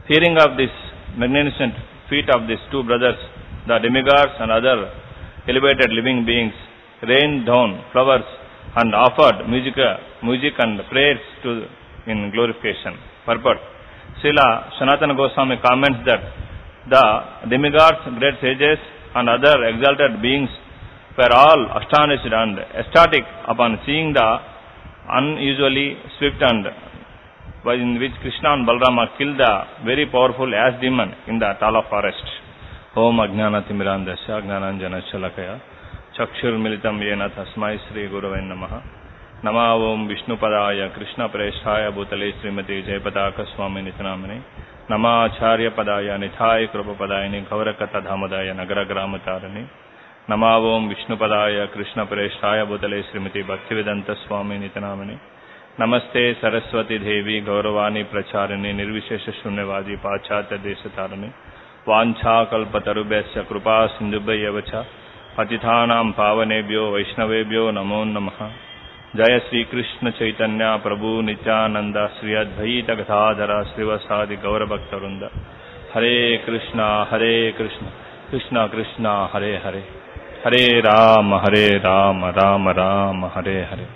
Hearing of this magnificent feat of these two brothers, the demigods and other elevated living beings rained down flowers and offered music, music and prayers to in glorification. Purport. Srila Sanatana Goswami comments that the demigods, great sages, and other exalted beings were all astonished and ecstatic upon seeing the unusually swift and by in which Krishna and Balrama killed the very powerful ash demon in the Tala forest. ఓం అజ్ఞానతిమిరాందశ జ్ఞానాంజనశలకయ చక్షుర్మిళితం ఏన తస్మై శ్రీ గురవై నమ నమా ఓం విష్ణుపదాయ కృష్ణప్రేష్ఠాయ భూతలే శ్రీమతి జయపతాక స్వామి నితనామిని నమాచార్య పదాయ నిథాయ కృపపదాయని గౌరకత ధామదాయ నగర గ్రామతారిణి నమా ఓం విష్ణుపదాయ కృష్ణప్రేష్ఠాయ భూతలే శ్రీమతి భక్తివేదంత స్వామి నితనామిని నమస్తే సరస్వతి దేవి గౌరవాణి ప్రచారిణి నిర్విశేష శూన్యవాది పాశ్చాత్య దేశతారిణి వాంఛాకల్పతరుభ్యశ్చ కృపా సింధుభ్యవ చ పతిథానాం పావనేభ్యో వైష్ణవేభ్యో నమో నమః జయ శ్రీకృష్ణ చైతన్య ప్రభు నిత్యానంద శ్రీ అద్వైత గదాధర శ్రీవసాది గౌరభక్తవృంద హరే కృష్ణ హరే కృష్ణ కృష్ణ కృష్ణ హరే హరే హరే రామ హరే రామ రామ రామ హరే హరే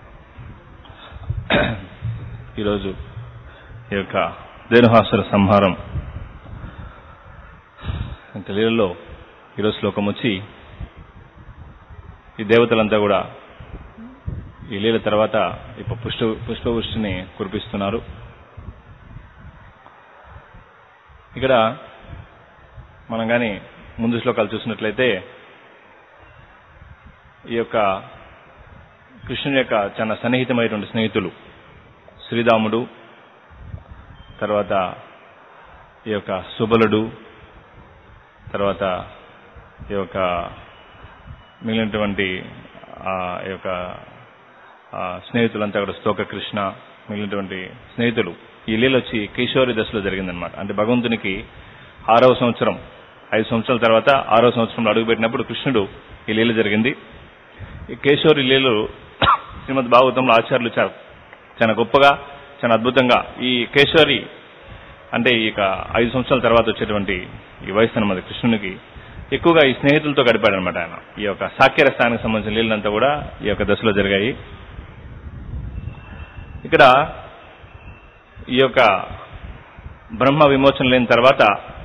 ఈరోజు ఈ యొక్క దేనుహాసుర సంహారం ఇంకా లీలలో ఈరోజు శ్లోకం వచ్చి ఈ దేవతలంతా కూడా ఈ లీల తర్వాత ఇప్పుడు పుష్ప పుష్పవృష్టిని కురిపిస్తున్నారు ఇక్కడ మనం కానీ ముందు శ్లోకాలు చూసినట్లయితే ఈ యొక్క కృష్ణుని యొక్క చాలా సన్నిహితమైనటువంటి స్నేహితులు శ్రీరాముడు తర్వాత ఈ యొక్క సుబలుడు తర్వాత ఈ యొక్క మిగిలినటువంటి ఆ యొక్క ఆ స్నేహితులంతా కూడా స్తోక కృష్ణ మిగిలినటువంటి స్నేహితులు ఈ లీల వచ్చి కిషోరి దశలో జరిగిందనమాట అంటే భగవంతునికి ఆరవ సంవత్సరం ఐదు సంవత్సరాల తర్వాత ఆరవ సంవత్సరంలో అడుగుపెట్టినప్పుడు కృష్ణుడు ఈ లీల జరిగింది ఈ కేశోరి లీలలు శ్రీమద్ భాగవతంలో ఆచార్యులు చాలా చాలా గొప్పగా చాలా అద్భుతంగా ఈ కేశోరి అంటే ఇక ఐదు సంవత్సరాల తర్వాత వచ్చేటువంటి ఈ వయసు అనమాట కృష్ణునికి ఎక్కువగా ఈ స్నేహితులతో గడిపాడనమాట ఆయన ఈ యొక్క సాక్యర స్థానానికి సంబంధించిన నీళ్ళంతా కూడా ఈ యొక్క దశలో జరిగాయి ఇక్కడ ఈ యొక్క బ్రహ్మ విమోచన లేని తర్వాత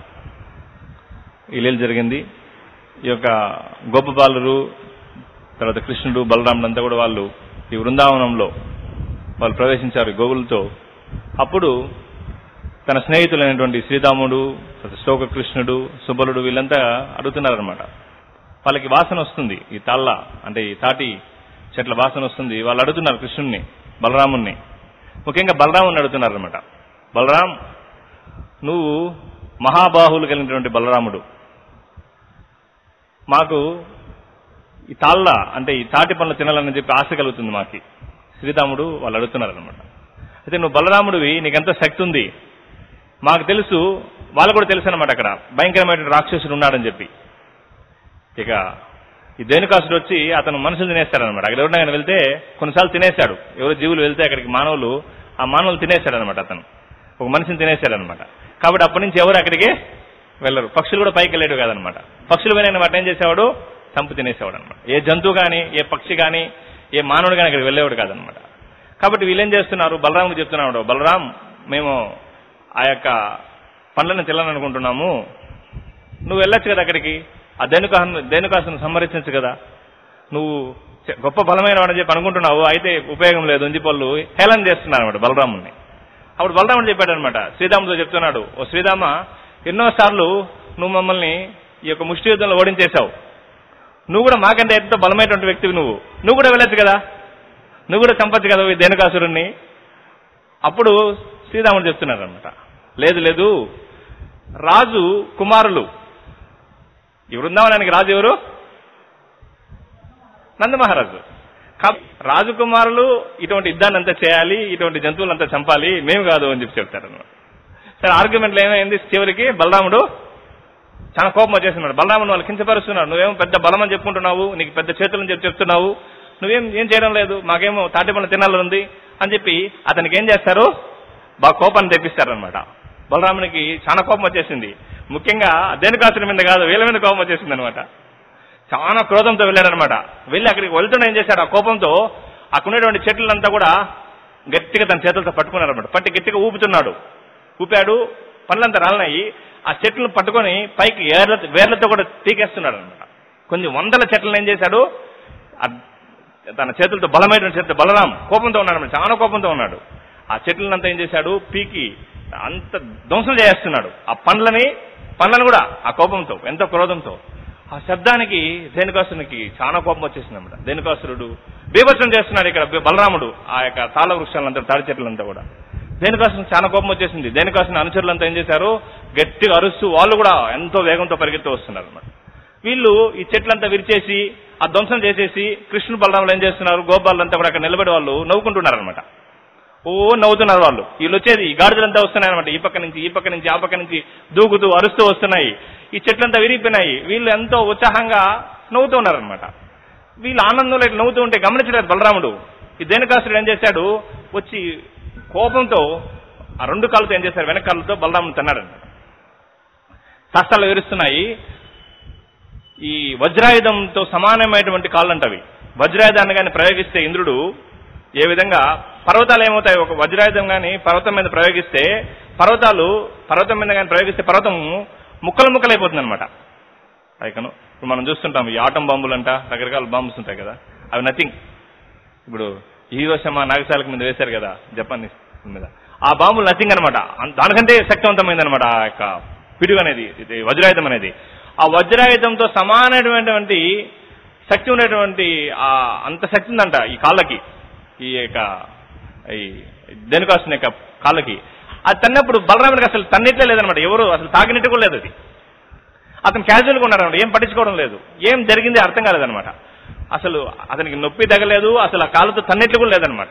ఈ లీల జరిగింది ఈ యొక్క గొప్ప బాలురు తర్వాత కృష్ణుడు బలరాముడు అంతా కూడా వాళ్ళు ఈ బృందావనంలో వాళ్ళు ప్రవేశించారు ఈ గోవులతో అప్పుడు తన స్నేహితులైనటువంటి శ్రీరాముడు శోక కృష్ణుడు సుబలుడు వీళ్ళంతా అడుగుతున్నారనమాట వాళ్ళకి వాసన వస్తుంది ఈ తాళ్ళ అంటే ఈ తాటి చెట్ల వాసన వస్తుంది వాళ్ళు అడుగుతున్నారు కృష్ణుణ్ణి బలరాముణ్ణి ముఖ్యంగా బలరాముని అడుగుతున్నారనమాట బలరాం నువ్వు మహాబాహులు కలిగినటువంటి బలరాముడు మాకు ఈ తాళ్ళ అంటే ఈ తాటి పనులు తినాలని చెప్పి ఆశ కలుగుతుంది మాకి శ్రీరాముడు వాళ్ళు అడుగుతున్నారనమాట అయితే నువ్వు బలరాముడివి నీకెంత శక్తి ఉంది మాకు తెలుసు వాళ్ళు కూడా తెలుసు అనమాట అక్కడ భయంకరమైన రాక్షసుడు ఉన్నాడని చెప్పి ఇక ఈ దేనికాసుడు వచ్చి అతను మనుషులు తినేస్తాడనమాట అక్కడ ఎవరినైనా వెళ్తే కొన్నిసార్లు తినేశాడు ఎవరో జీవులు వెళ్తే అక్కడికి మానవులు ఆ మానవులు తినేశాడనమాట అతను ఒక మనిషిని తినేశాడనమాట కాబట్టి అప్పటి నుంచి ఎవరు అక్కడికి వెళ్ళరు పక్షులు కూడా పైకి వెళ్ళేడు కాదనమాట పక్షులు పోయిన వాటిని ఏం చేసేవాడు చంపు తినేసేవాడు అనమాట ఏ జంతువు కానీ ఏ పక్షి కానీ ఏ మానవుడు కానీ అక్కడికి వెళ్ళేవాడు కాదనమాట కాబట్టి వీళ్ళేం చేస్తున్నారు బలరాముడు చెప్తున్నాడు బలరాం మేము ఆ యొక్క పండ్లను తినాలనుకుంటున్నాము నువ్వు వెళ్ళొచ్చు కదా అక్కడికి ఆ దేనుకా దేనుకాసును సంహరించచ్చు కదా నువ్వు చె- గొప్ప బలమైన వాడని చెప్పి అనుకుంటున్నావు అయితే ఉపయోగం లేదు అని చెప్పి వాళ్ళు హేళన చేస్తున్నారు అనమాట బలరాముని అప్పుడు బలరాముడు చెప్పాడు అనమాట శ్రీరాముతో చెప్తున్నాడు ఓ శ్రీరామ ఎన్నో సార్లు నువ్వు మమ్మల్ని ఈ యొక్క ముష్టి యుద్ధంలో ఓడించేశావు నువ్వు కూడా మాకంటే ఎంతో బలమైనటువంటి వ్యక్తివి నువ్వు నువ్వు కూడా వెళ్ళొచ్చు కదా నువ్వు కూడా చంపచ్చు కదా ఈ దేనుకాసురుణ్ణి అప్పుడు శ్రీరాముడు చెప్తున్నారు అనమాట లేదు లేదు రాజు కుమారులు ఈ బృందావనానికి రాజు ఎవరు నందమహారాజు కాబ- రాజకుమారులు ఇటువంటి యుద్ధాన్ని అంతా చేయాలి ఇటువంటి జంతువులంతా చంపాలి మేము కాదు అని చెప్పి చెప్తారు అనమాట సరే ఆర్గ్యుమెంట్లు ఏమైంది చివరికి బలరాముడు చాలా కోపం వచ్చేస్తున్నాడు బలరాముడు వాళ్ళు కించపరుస్తున్నాడు నువ్వేమో పెద్ద బలం అని చెప్పుకుంటున్నావు నీకు పెద్ద చేతులని చెప్పి చెప్తున్నావు నువ్వేం ఏం చేయడం లేదు మాకేమో తాటి పనులు తినాలని ఉంది అని చెప్పి అతనికి ఏం చేస్తారు బాగా కోపాన్ని తెప్పిస్తారనమాట బలరామునికి చాలా కోపం వచ్చేసింది ముఖ్యంగా దేనికాసుల మీద కాదు వీళ్ళ మీద కోపం వచ్చేసింది అనమాట చాలా క్రోధంతో వెళ్ళాడనమాట వెళ్ళి అక్కడికి వెళ్తున్న ఏం చేశాడు ఆ కోపంతో అక్కడ ఉన్నటువంటి చెట్లంతా కూడా గట్టిగా తన చేతులతో పట్టుకున్నారనమాట పట్టి గట్టిగా ఊపుతున్నాడు ఊపాడు పనులంతా రాలినాయి ఆ చెట్లను పట్టుకొని పైకి ఏర్ల వేర్లతో కూడా పీకేస్తున్నాడు అనమాట కొన్ని వందల చెట్లను ఏం చేశాడు ఆ తన చేతులతో బలమైనటువంటి చేతులతో బలరాం కోపంతో ఉన్నాడు అన్నమాట. చాలా కోపంతో ఉన్నాడు ఆ చెట్లనంతా ఏం చేశాడు పీకి అంత ధ్వంసం చేస్తున్నాడు ఆ పండ్లని పండ్లను కూడా ఆ కోపంతో ఎంతో క్రోధంతో ఆ శబ్దానికి ధేనుకాసునికి చాలా కోపం వచ్చేసింది అనమాట ధేనుకాసురుడు బీభత్సం చేస్తున్నాడు ఇక్కడ బలరాముడు ఆ యొక్క తాళ వృక్షాలంతా తాడి చెట్లంతా కూడా ధేనుకాసునికి చాలా కోపం వచ్చేసింది ధేనుకాసుని అనుచరులంతా ఏం చేశారు గట్టిగా అరుస్తూ వాళ్ళు కూడా ఎంతో వేగంతో పరిగెత్తి వస్తున్నారు అనమాట వీళ్ళు ఈ చెట్లంతా విరిచేసి ఆ ధ్వంసం చేసేసి కృష్ణుడు బలరాములు ఏం చేస్తున్నారు గోపాలంతా కూడా అక్కడ నిలబడి వాళ్ళు నవ్వుకుంటున్నారు అనమాట ఓ నవ్వుతున్నారు వాళ్ళు వీళ్ళు వచ్చేది ఈ గాడిదలంతా వస్తున్నాయి అనమాట ఈ పక్క నుంచి ఈ పక్క నుంచి ఆ పక్క నుంచి దూకుతూ అరుస్తూ వస్తున్నాయి ఈ చెట్లంతా విరిగిపోయినాయి వీళ్ళు ఎంతో ఉత్సాహంగా నవ్వుతూ ఉన్నారనమాట వీళ్ళు ఆనందంలో ఇట్లా నవ్వుతూ ఉంటే గమనించలేదు బలరాముడు ఈ దేనకాసురుడు ఏం చేశాడు వచ్చి కోపంతో ఆ రెండు కాళ్ళతో ఏం చేశారు వెనక కాళ్ళతో బలరాముడు తన్నాడనమాట శాస్త్రాలు వివరిస్తున్నాయి ఈ వజ్రాయుధంతో సమానమైనటువంటి కాళ్ళంటవి వజ్రాయుధాన్ని కానీ ప్రయోగిస్తే ఇంద్రుడు ఏ విధంగా పర్వతాలు ఏమవుతాయి ఒక వజ్రాయుధం కానీ పర్వతం మీద ప్రయోగిస్తే పర్వతాలు పర్వతం మీద కానీ ప్రయోగిస్తే పర్వతం ముక్కలు ముక్కలైపోతుంది అనమాట అయికను ఇప్పుడు మనం చూస్తుంటాం ఈ ఆటం బాంబులు అంట రకరకాల బాంబుస్ ఉంటాయి కదా అవి నథింగ్ ఇప్పుడు హీరోషమా నాగశాలకు మీద వేశారు కదా జపాన్ మీద ఆ బాంబులు నథింగ్ అనమాట దానికంటే శక్తివంతమైంది అనమాట ఆ యొక్క పిడుగు అనేది ఇది వజ్రాయుధం అనేది ఆ వజ్రాయుధంతో సమానమైనటువంటి శక్తి ఉన్నటువంటి ఆ అంత శక్తి ఉందంట ఈ కాళ్ళకి ఈ యొక్క ఈ దేనికోసం యొక్క కాళ్ళకి అది తన్నప్పుడు బలరాముడికి అసలు తన్నిట్లే లేదనమాట ఎవరు అసలు తాకినట్టు కూడా లేదు అది అతను క్యాజువల్గా ఉన్నారనమాట ఏం పట్టించుకోవడం లేదు ఏం జరిగింది అర్థం కాలేదనమాట అసలు అతనికి నొప్పి తగలేదు అసలు ఆ కాళ్ళతో తన్నిట్లు కూడా లేదనమాట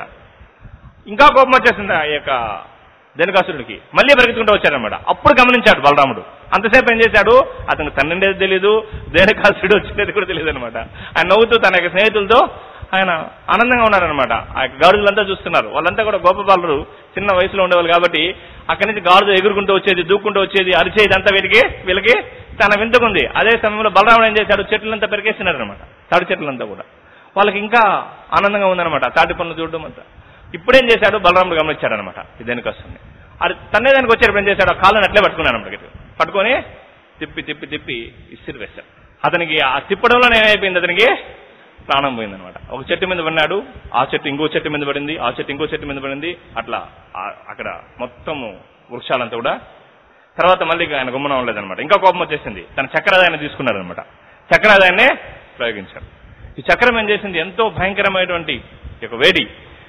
ఇంకా కోపం వచ్చేసింది ఆ యొక్క దేనకాసురుడికి మళ్ళీ పరిగెత్తుకుంటూ వచ్చాడనమాట అప్పుడు గమనించాడు బలరాముడు అంతసేపు ఏం చేశాడు అతనికి తన్నిండేది తెలియదు దేనకాసురుడు వచ్చేది కూడా తెలియదు అనమాట ఆయన నవ్వుతూ తన యొక్క స్నేహితులతో ఆయన ఆనందంగా ఉన్నారనమాట ఆ యొక్క గాడులంతా చూస్తున్నారు వాళ్ళంతా కూడా గొప్ప బాలురు చిన్న వయసులో ఉండేవాళ్ళు కాబట్టి అక్కడి నుంచి గాడులు ఎగురుకుంటూ వచ్చేది దూక్కుంటూ వచ్చేది అరిచేది అంతా వీటికి వీళ్ళకి తన వింతకుంది అదే సమయంలో బలరాముడు ఏం చేశాడు చెట్లంతా పెరిగేసినారు అనమాట తాడి చెట్లంతా కూడా వాళ్ళకి ఇంకా ఆనందంగా ఉందన్నమాట తాటి పనులు చూడడం అంతా ఇప్పుడేం చేశాడు బలరాముడు గమనించాడు అనమాట ఇదేనికి వస్తుంది అది తన్నేదానికి వచ్చేటప్పుడు ఏం చేశాడు ఆ కాళ్ళని అట్లే పట్టుకున్నాను అనమాట గట్టిగా. పట్టుకొని తిప్పి తిప్పి తిప్పి ఇసిరి వేశాడు అతనికి ఆ తిప్పడంలోనే ఏమైపోయింది అతనికి ప్రాణం పోయిందనమాట ఒక చెట్టు మీద పడినాడు ఆ చెట్టు ఇంకో చెట్టు మీద పడింది ఆ చెట్టు ఇంకో చెట్టు మీద పడింది అట్లా ఆ- అక్కడ మొత్తము వృక్షాలంతా కూడా తర్వాత మళ్ళీ ఆయన గుమ్మనం లేదనమాట ఇంకా కోపం వచ్చేసింది తన చక్రాదాయాన్ని తీసుకున్నారనమాట చక్రాదాయాన్నే ప్రయోగించారు ఈ చక్రం ఏం చేసింది ఎంతో భయంకరమైనటువంటి ఈ యొక్క వేడి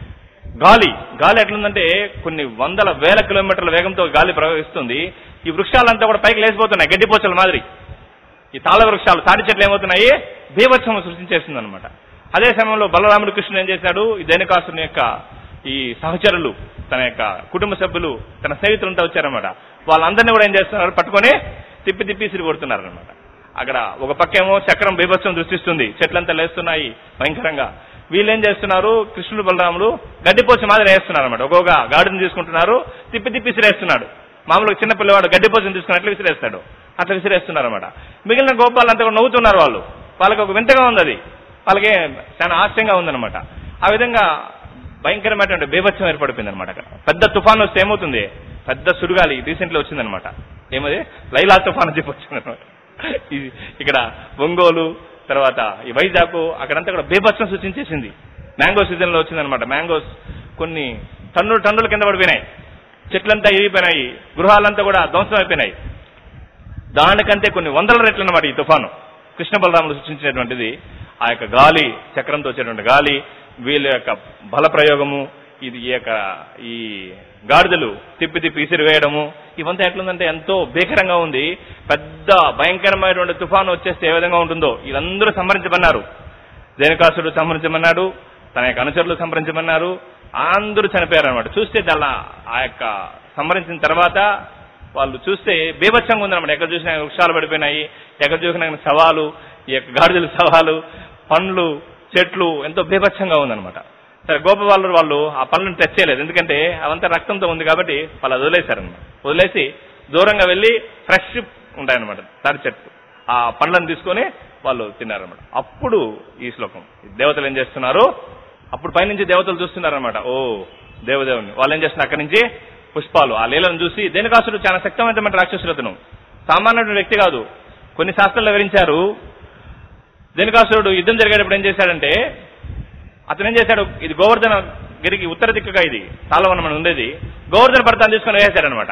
గాలి గాలి ఎట్లుందంటే కొన్ని వందల వేల కిలోమీటర్ల వేగంతో గాలి ప్రవహిస్తుంది ఈ వృక్షాలంతా కూడా పైకి లేచిపోతున్నాయి గడ్డిపోచల మాదిరి ఈ తాళ వృక్షాలు తాటి చెట్లు ఏమవుతున్నాయి బీభత్సం సృష్టించేస్తుంది అనమాట అదే సమయంలో బలరాముడు కృష్ణుడు ఏం చేశాడు ఈ దేనికాసుని యొక్క ఈ సహచరులు తన యొక్క కుటుంబ సభ్యులు తన స్నేహితులంతా వచ్చారనమాట వాళ్ళందరినీ కూడా ఏం చేస్తున్నారు పట్టుకొని తిప్పి తిప్పి సిరి కొడుతున్నారు అనమాట అక్కడ ఒక పక్కేమో చక్రం బీభత్సం సృష్టిస్తుంది చెట్లంతా లేస్తున్నాయి భయంకరంగా వీళ్ళు ఏం చేస్తున్నారు కృష్ణుడు బలరాముడు గడ్డిపోచ మాదిరి వేస్తున్నారు అనమాట ఒక్కొక్క గాడిని తీసుకుంటున్నారు తిప్పి తిప్పి విసిరేస్తున్నాడు మామూలుగా చిన్న పిల్లవాడు గడ్డిపోచను తీసుకుని అట్లా విసిరేస్తాడు అట్లా విసిరేస్తున్నారు అనమాట మిగిలిన గోపాలంతా కూడా నవ్వుతున్నారు వాళ్ళు వాళ్ళకి ఒక వింతగా ఉంది అది వాళ్ళకి చాలా ఆశ్చర్యంగా ఉందన్నమాట ఆ విధంగా భయంకరమైనటువంటి బీభత్సం ఏర్పడిపోయింది అనమాట అక్కడ పెద్ద తుఫాన్ వస్తే ఏమవుతుంది పెద్ద సుడిగాలి రీసెంట్లీ వచ్చిందనమాట ఏమది లైలా తుఫాన్ అని చెప్పి వచ్చిందనమాట ఇది ఇక్కడ ఒంగోలు తర్వాత ఈ వైజాగ్ అక్కడంతా కూడా బీభత్సం సూచించేసింది మ్యాంగో సీజన్ లో వచ్చిందనమాట మ్యాంగోస్ కొన్ని టన్నులు టన్నుల కింద పడిపోయినాయి చెట్లంతా ఇరిగిపోయినాయి గృహాలంతా కూడా ధ్వంసం అయిపోయినాయి దానికంటే కొన్ని వందల రెట్లు అన్నమాట ఈ తుఫాను కృష్ణ బలరాములు సృష్టించినటువంటిది ఆ యొక్క గాలి చక్రంతో వచ్చేటువంటి గాలి వీళ్ళ యొక్క బల ప్రయోగము ఇది ఈ యొక్క ఈ గాడిదలు తిప్పి తిప్పి ఇసిరివేయడము ఇవంతా ఎట్లుందంటే ఎంతో భీకరంగా ఉంది పెద్ద భయంకరమైనటువంటి తుఫాను వచ్చేస్తే ఏ విధంగా ఉంటుందో వీళ్ళందరూ సంహరించమన్నారు దేనికాసుడు సంహరించమన్నాడు తన యొక్క అనుచరులు సంహరించమన్నారు అందరూ చనిపోయారు అనమాట చూస్తే దాని ఆ యొక్క సంహరించిన తర్వాత వాళ్ళు చూస్తే బీభత్సంగా ఉందన్నమాట ఎక్కడ చూసినా వృక్షాలు పడిపోయినాయి ఎక్కడ చూసినా సవాలు ఈ యొక్క గాడిదల సవాలు పండ్లు చెట్లు ఎంతో బీభత్సంగా ఉందన్నమాట సరే గోపవాళ్ళు వాళ్ళు ఆ పనులను టచ్ చేయలేదు ఎందుకంటే అవంతా రక్తంతో ఉంది కాబట్టి వాళ్ళు అది వదిలేశారనమాట వదిలేసి దూరంగా వెళ్ళి ఫ్రెష్ ఉంటాయన్నమాట తాటి చెట్టు ఆ పండ్లను తీసుకొని వాళ్ళు తిన్నారనమాట అప్పుడు ఈ శ్లోకం ఈ దేవతలు ఏం చేస్తున్నారు అప్పుడు పైనుంచి దేవతలు చూస్తున్నారనమాట ఓ దేవదేవుని వాళ్ళు ఏం చేస్తున్నారు అక్కడి నుంచి పుష్పాలు ఆ లీలను చూసి దేనికాసుడు చాలా శక్తమైనటువంటి రాక్షసులతను సామాన్యమైన వ్యక్తి కాదు కొన్ని శాస్త్రాలు వివరించారు దేనికాసురుడు యుద్ధం జరిగేటప్పుడు ఏం చేశాడంటే అతను ఏం చేశాడు ఇది గోవర్ధన గిరికి ఉత్తర దిక్కుగా ఇది తాళవనం అని ఉండేది గోవర్ధన పర్వతాన్ని తీసుకొని వేసాడనమాట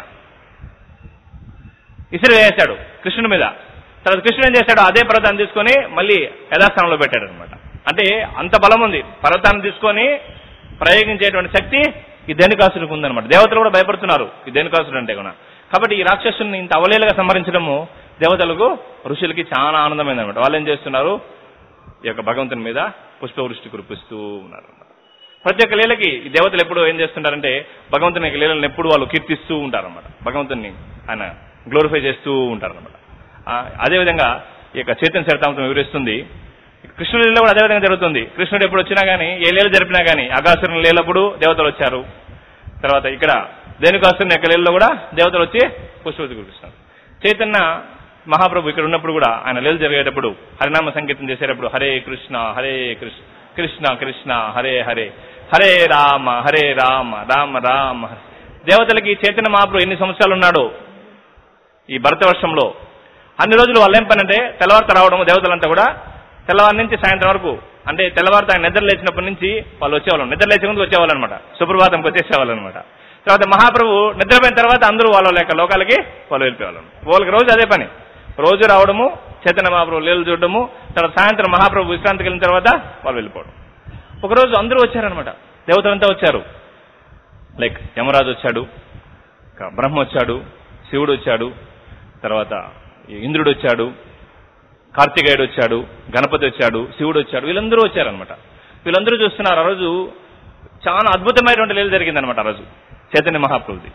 ఇసురు వేసాడు కృష్ణుడి మీద తర్వాత కృష్ణుడు ఏం చేశాడు అదే పర్వతాన్ని తీసుకొని మళ్ళీ యథాస్థానంలో పెట్టాడు అనమాట అంటే అంత బలం ఉంది పర్వతాన్ని తీసుకొని ప్రయోగించేటువంటి శక్తి ఈ దేనికాసుడికి ఉందన్నమాట దేవతలు కూడా భయపడుతున్నారు ఈ దేనికాసుడు అంటే కూడా కాబట్టి ఈ రాక్షసుని ఇంత అవలేలుగా సంహరించడము దేవతలకు ఋషులకి చాలా ఆనందమైందన్నమాట వాళ్ళు ఏం చేస్తున్నారు ఈ యొక్క భగవంతుని మీద పుష్పవృష్టి కురిపిస్తూ ఉన్నారు ప్రతి ఒక్క లీలకి ఈ దేవతలు ఎప్పుడు ఏం చేస్తుంటారంటే భగవంతుని యొక్క లీలను ఎప్పుడు వాళ్ళు కీర్తిస్తూ ఉంటారన్నమాట భగవంతుని ఆయన గ్లోరిఫై చేస్తూ ఉంటారన్నమాట ఆ, అదేవిధంగా ఈ యొక్క చైతన్య చరితామృతం వివరిస్తుంది కృష్ణుడి లీల కూడా అదేవిధంగా జరుగుతుంది కృష్ణుడు ఎప్పుడు వచ్చినా గానీ ఏ లీల జరిపినా గానీ అగాసురుని లీలప్పుడు దేవతలు వచ్చారు తర్వాత ఇక్కడ ధేనుకాసురుని యొక్క లీలలో కూడా దేవతలు వచ్చి పుష్పవతి కురిపిస్తున్నారు చైతన్య మహాప్రభు ఇక్కడ ఉన్నప్పుడు కూడా ఆయన లీల జరిగేటప్పుడు హరినామ సంకీర్తన చేసేటప్పుడు హరే కృష్ణ హరే కృష్ణ కృష్ణ కృష్ణ హరే హరే హరే రామ హరే రామ రామ రామ హరే. దేవతలకి చైతన్య మహాప్రభు ఎన్ని సంవత్సరాలు ఉన్నాడో ఈ భరతవర్షంలో అన్ని రోజులు వాళ్ళు ఏం పని అంటే తెల్లవారుత రావడం దేవతలంతా కూడా తెల్లవారి నుంచి సాయంత్రం వరకు అంటే తెల్లవారుత ఆయన నిద్ర లేచినప్పటి నుంచి వాళ్ళు వచ్చేవాళ్ళు నిద్ర లేచే ముందు వచ్చేవాళ్ళు అనమాట సుప్రభాతంకి వచ్చేసేవాళ్ళు అనమాట తర్వాత మహాప్రభు నిద్రపోయిన తర్వాత అందరూ వాళ్ళ యొక్క లోకాలకి వాళ్ళు వెళ్ళిపోయేవాళ్ళు వాళ్ళకి రోజు అదే పని రోజు రావడము చైతన్య మహాప్రభు లీలలు చూడడము తర్వాత సాయంత్రం మహాప్రభు విశ్రాంతికి వెళ్ళిన తర్వాత వాళ్ళు వెళ్ళిపోవడం ఒకరోజు అందరూ వచ్చారనమాట దేవతలంతా వచ్చారు లైక్ యమరాజు వచ్చాడు ఇంకా బ్రహ్మ వచ్చాడు శివుడు వచ్చాడు తర్వాత ఈ ఇంద్రుడు వచ్చాడు కార్తికేయుడు వచ్చాడు గణపతి వచ్చాడు శివుడు వచ్చాడు వీళ్ళందరూ వచ్చారనమాట వీళ్ళందరూ చూస్తున్నారు ఆ రోజు చాలా అద్భుతమైనటువంటి లీల జరిగిందనమాట ఆ రోజు చైతన్య మహాప్రభుది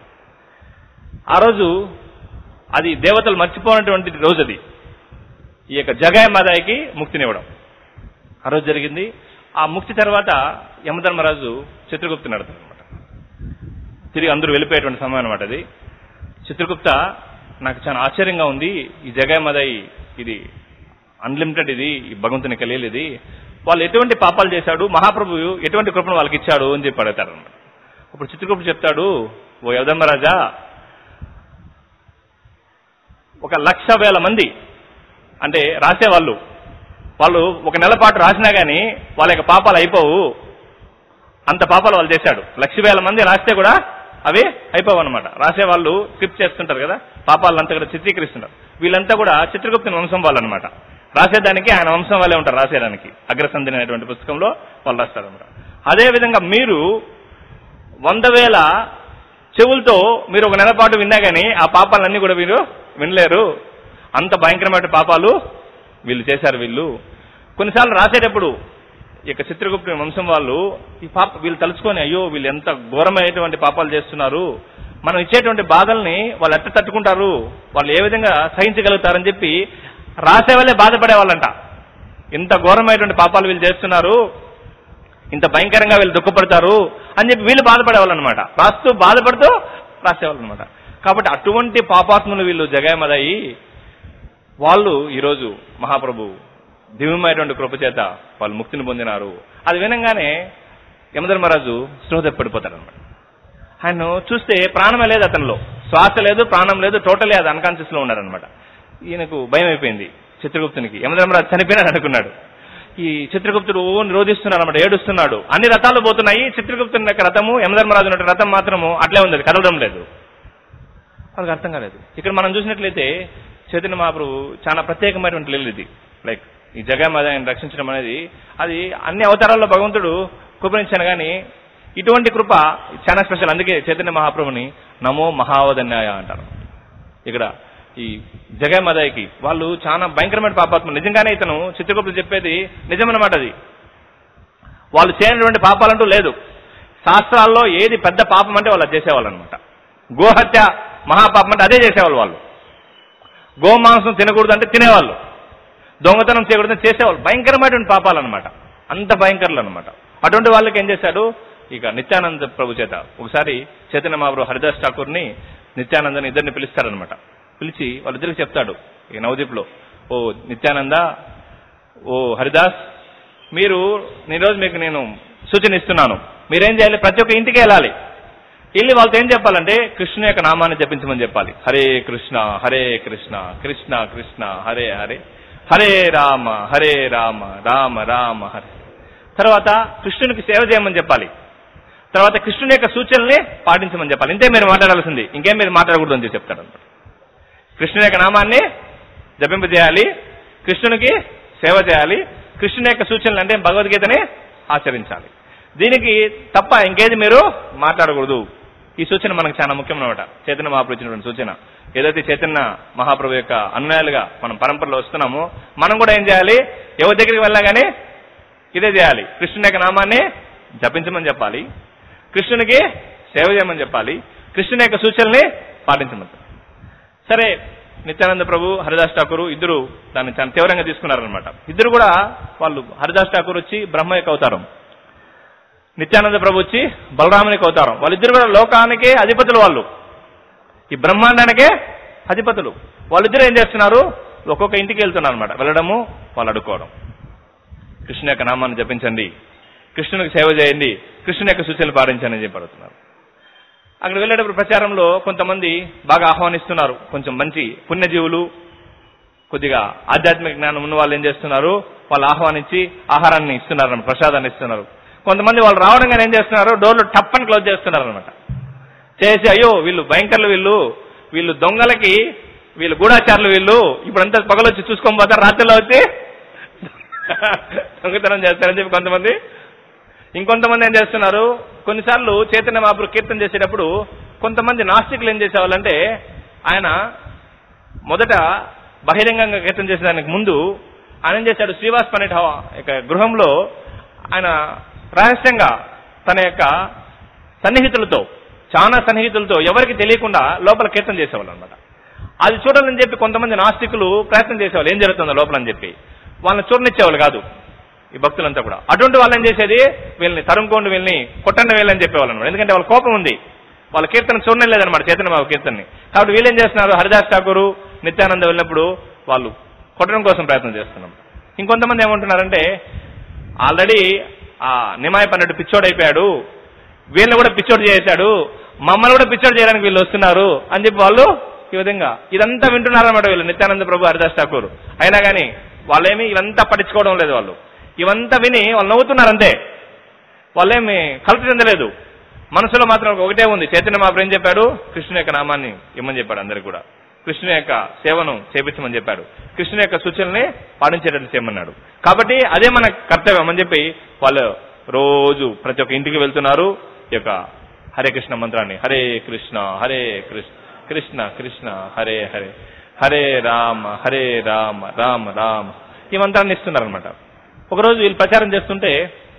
ఆ రోజు అది దేవతలు మర్చిపోయినటువంటి రోజు అది ఈ యొక్క జగాయ మాదాయికి ముక్తినివ్వడం ఆ రోజు జరిగింది ఆ ముక్తి తర్వాత యమధర్మరాజు చిత్రగుప్తుని అడతాడు అనమాట తిరిగి అందరూ వెళ్ళిపోయేటువంటి సమయం అనమాట అది చిత్రగుప్త నాకు చాలా ఆశ్చర్యంగా ఉంది ఈ జగాయ మాదాయి ఇది అన్లిమిటెడ్ ఇది ఈ భగవంతుని కలియలు ఇది వాళ్ళు ఎటువంటి పాపాలు చేశాడు మహాప్రభు ఎటువంటి కృపను వాళ్ళకి ఇచ్చాడు అని చెప్పి అడుగుతారు అనమాట అప్పుడు చిత్రగుప్తుడు చెప్తాడు ఓ యవధర్మరాజా ఒక లక్ష వేల మంది అంటే రాసేవాళ్ళు వాళ్ళు ఒక నెల పాటు రాసినా గానీ వాళ్ళ యొక్క పాపాలు అయిపోవు అంత పాపాలు వాళ్ళు చేశాడు లక్ష వేల మంది రాస్తే కూడా అవి అయిపోవు అనమాట రాసే వాళ్ళు స్క్రిప్ట్ చేస్తుంటారు కదా పాపాలంతా కూడా చిత్రీకరిస్తుంటారు వీళ్ళంతా కూడా చిత్రగుప్తుని వంశం వాళ్ళు అనమాట రాసేదానికి ఆయన వంశం వాళ్ళే ఉంటారు రాసేదానికి అగ్రసంధిని అనేటువంటి పుస్తకంలో వాళ్ళు రాస్తారనమాట అదే విధంగా మీరు వంద వేల చెవులతో మీరు ఒక నెల పాటు విన్నా గానీ ఆ పాపాలన్నీ కూడా మీరు వినలేరు అంత భయంకరమైన పాపాలు వీళ్ళు చేశారు వీళ్ళు కొన్నిసార్లు రాసేటప్పుడు ఈ యొక్క చిత్రగుప్తుని వంశం వాళ్ళు ఈ పాప వీళ్ళు తలుచుకొని అయ్యో వీళ్ళు ఎంత ఘోరమైనటువంటి పాపాలు చేస్తున్నారు మనం ఇచ్చేటువంటి బాధల్ని వాళ్ళు ఎట్ట తట్టుకుంటారు వాళ్ళు ఏ విధంగా సహించగలుగుతారని చెప్పి రాసే వాళ్ళే బాధపడే వాళ్ళంట ఇంత ఘోరమైనటువంటి పాపాలు వీళ్ళు చేస్తున్నారు ఇంత భయంకరంగా వీళ్ళు దుఃఖపడతారు అని చెప్పి వీళ్ళు బాధపడేవాళ్ళు అనమాట రాస్తూ బాధపడుతూ రాసేవాళ్ళు అనమాట కాబట్టి అటువంటి పాపాత్ములు వీళ్ళు జగాయమదయి వాళ్ళు ఈరోజు మహాప్రభు దివ్యమైనటువంటి కృప చేత వాళ్ళు ముక్తిని పొందినారు అది వినంగానే యమధర్మరాజు స్పృహ పడిపోతాడు అనమాట ఆయన చూస్తే ప్రాణమే లేదు అతనిలో శ్వాస లేదు ప్రాణం లేదు టోటలీ అది అన్కాన్షియస్ లో ఉన్నారనమాట ఈయనకు భయం అయిపోయింది చిత్రగుప్తునికి యమధర్మరాజు చనిపోయినాడు అనుకున్నాడు ఈ చిత్రగుప్తుడు ఓ నిరోధిస్తున్నాడు అనమాట ఏడుస్తున్నాడు అన్ని రథాలు పోతున్నాయి చిత్రగుప్తుని యొక్క రథము యమధర్మరాజు ఉన్నట్టు రథం మాత్రము అట్లే ఉంది అది కదలడం లేదు వాళ్ళకి అర్థం కాలేదు ఇక్కడ మనం చూసినట్లయితే చైతన్య మహాప్రభు చాలా ప్రత్యేకమైనటువంటి లీల ఇది లైక్ ఈ జగమాదాన్ని రక్షించడం అనేది అది అన్ని అవతారాల్లో భగవంతుడు కృపణించాను కానీ ఇటువంటి కృప చాలా స్పెషల్ అందుకే చైతన్య మహాప్రభుని నమో మహావదన్యాయ అంటారు ఇక్కడ ఈ జగమదాయికి వాళ్ళు చాలా భయంకరమైన పాపాత్మ నిజంగానే ఇతను చిత్రగుప్తుడు చెప్పేది నిజమన్నమాట అది వాళ్ళు చేయనటువంటి పాపాలంటూ లేదు శాస్త్రాల్లో ఏది పెద్ద పాపం అంటే వాళ్ళు అది చేసేవాళ్ళు అనమాట గోహత్య మహాపాపం అంటే అదే చేసేవాళ్ళు వాళ్ళు గోమాంసం తినకూడదు అంటే తినేవాళ్ళు దొంగతనం చేయకూడదు అంటే చేసేవాళ్ళు భయంకరమైనటువంటి పాపాలు అనమాట అంత భయంకరులు అనమాట అటువంటి వాళ్ళకి ఏం చేశాడు ఇక నిత్యానంద ప్రభు చేత ఒకసారి చైతన్య మహాప్రభు హరిదాస్ ఠాకూర్ని నిత్యానందని ఇద్దరిని పిలుస్తారనమాట పిలిచి వాళ్ళిద్దరికి చెప్తాడు ఈ నవదీప్లో ఓ నిత్యానంద ఓ హరిదాస్ మీరు ఈ రోజు మీకు నేను సూచన ఇస్తున్నాను మీరేం చేయాలి ప్రతి ఒక్క ఇంటికి వెళ్ళాలి వెళ్ళి వాళ్ళతో ఏం చెప్పాలంటే కృష్ణ యొక్క నామాన్ని జపించమని చెప్పాలి హరే కృష్ణ హరే కృష్ణ కృష్ణ కృష్ణ హరే హరే హరే రామ హరే రామ రామ రామ హరే తర్వాత కృష్ణునికి సేవ చేయమని చెప్పాలి తర్వాత కృష్ణుని యొక్క సూచనల్ని పాటించమని చెప్పాలి ఇంతే మీరు మాట్లాడాల్సింది ఇంకేం మీరు మాట్లాడకూడదు అని చెప్పి చెప్తాడు అనమాట కృష్ణుని యొక్క నామాన్ని జపింపజేయాలి కృష్ణునికి సేవ చేయాలి కృష్ణుని యొక్క సూచనలు అంటే భగవద్గీతని ఆచరించాలి దీనికి తప్ప ఇంకేది మీరు మాట్లాడకూడదు ఈ సూచన మనకు చాలా ముఖ్యం అనమాట చైతన్య మహాప్రభు ఇచ్చినటువంటి సూచన ఏదైతే చైతన్య మహాప్రభు యొక్క అనుయాయులుగా మనం పరంపరలో వస్తున్నామో మనం కూడా ఏం చేయాలి ఎవరి దగ్గరికి వెళ్ళగానే ఇదే చేయాలి కృష్ణుని యొక్క నామాన్ని జపించమని చెప్పాలి కృష్ణునికి సేవ చేయమని చెప్పాలి కృష్ణుని యొక్క సూచనల్ని పాటించమని చెప్పాలి. సరే నిత్యానంద ప్రభు హరిదాస్ ఠాకూర్ ఇద్దరు దాన్ని చాలా తీవ్రంగా తీసుకున్నారనమాట ఇద్దరు కూడా వాళ్ళు హరిదాస్ ఠాకూర్ వచ్చి బ్రహ్మ యొక్క అవతారం నిత్యానంద ప్రభు వచ్చి బలరామునికి అవతారం వాళ్ళిద్దరు కూడా లోకానికే అధిపతులు వాళ్ళు ఈ బ్రహ్మాండానికే అధిపతులు వాళ్ళిద్దరు ఏం చేస్తున్నారు ఒక్కొక్క ఇంటికి వెళ్తున్నారు అనమాట వెళ్ళడము వాళ్ళు అడుక్కోవడం కృష్ణు యొక్క నామాన్ని జపించండి కృష్ణునికి సేవ చేయండి కృష్ణుని యొక్క సూచనలు పాటించండి అని చెప్పి అడుగుతున్నారు అక్కడ వెళ్ళేటప్పుడు ప్రచారంలో కొంతమంది బాగా ఆహ్వానిస్తున్నారు కొంచెం మంచి పుణ్యజీవులు కొద్దిగా ఆధ్యాత్మిక జ్ఞానం ఉన్న వాళ్ళు ఏం చేస్తున్నారు వాళ్ళు ఆహ్వానించి ఆహారాన్ని ఇస్తున్నారు అన్నమాట, ప్రసాదాన్ని ఇస్తున్నారు కొంతమంది వాళ్ళు రావడంగానే ఏం చేస్తున్నారు డోర్లు టప్పని క్లోజ్ చేస్తున్నారు అనమాట చేసి అయ్యో వీళ్ళు భయంకరులు వీళ్ళు వీళ్ళు దొంగలకి వీళ్ళు గూఢాచారులు వీళ్ళు ఇప్పుడంతా పగలొచ్చి చూసుకొని పోతారు రాత్రిలో వచ్చి దొంగతనం చేస్తారని చెప్పి కొంతమంది ఇంకొంతమంది ఏం చేస్తున్నారు కొన్నిసార్లు చైతన్య మహాపురు కీర్తన చేసేటప్పుడు కొంతమంది నాస్తికులు ఏం చేసేవాళ్ళంటే ఆయన మొదట బహిరంగంగా కీర్తన చేసేదానికి ముందు ఆయన ఏం చేశాడు శ్రీవాస్ పన్నెట్ యొక్క గృహంలో ఆయన రహస్యంగా తన యొక్క సన్నిహితులతో చాలా సన్నిహితులతో ఎవరికి తెలియకుండా లోపల కీర్తన చేసేవాళ్ళు అనమాట అది చూడాలని చెప్పి కొంతమంది నాస్తికులు ప్రయత్నం చేసేవాళ్ళు ఏం జరుగుతుందో లోపల అని చెప్పి వాళ్ళని చూడనిచ్చేవాళ్ళు కాదు ఈ భక్తులంతా కూడా అటువంటి వాళ్ళు ఏం చేసేది వీళ్ళని తరుముకోండి వీళ్ళని కొట్టండి వీళ్ళని చెప్పేవాళ్ళు అనమాట ఎందుకంటే వాళ్ళ కోపం ఉంది వాళ్ళ కీర్తన చూడడం లేదనమాట చైతన్య బాబు కీర్తనని కాబట్టి వీళ్ళు ఏం చేస్తున్నారు హరిదాస్ ఠాకూరు నిత్యానంద వెళ్ళినప్పుడు వాళ్ళు కొట్టడం కోసం ప్రయత్నం చేస్తున్నాం ఇంకొంతమంది ఏమంటున్నారంటే ఆల్రెడీ ఆ నిమాయ పన్నెండు పిచ్చోడైపోయాడు వీళ్ళని కూడా పిచ్చోడు చేశాడు మమ్మల్ని కూడా పిచ్చోడు చేయడానికి వీళ్ళు వస్తున్నారు అని చెప్పి వాళ్ళు ఈ విధంగా ఇదంతా వింటున్నారన్నమాట వీళ్ళు నిత్యానంద ప్రభు హరిదాస్ ఠాకూర్ అయినా కానీ వాళ్ళేమి ఇవంతా పట్టించుకోవడం లేదు వాళ్ళు ఇవంతా విని వాళ్ళు నవ్వుతున్నారు అంతే వాళ్ళేమి కల్ప చెందలేదు మనసులో మాత్రం ఒకటే ఉంది చైతన్య మహాప్రభు ఏం చెప్పాడు కృష్ణుని యొక్క నామాన్ని ఇమ్మని చెప్పాడు అందరికి కూడా కృష్ణుని యొక్క సేవను చేపించమని చెప్పాడు కృష్ణుని యొక్క సూచనల్ని పాటించేటట్టు చేయమన్నాడు కాబట్టి అదే మన కర్తవ్యం అని చెప్పి వాళ్ళు రోజు ప్రతి ఒక్క ఇంటికి వెళ్తున్నారు ఈ యొక్క హరే కృష్ణ మంత్రాన్ని హరే కృష్ణ హరే కృష్ణ కృష్ణ కృష్ణ హరే హరే హరే రామ హరే రామ రామ రామ ఈ మంత్రాన్ని ఇస్తున్నారనమాట ఒకరోజు వీళ్ళు ప్రచారం చేస్తుంటే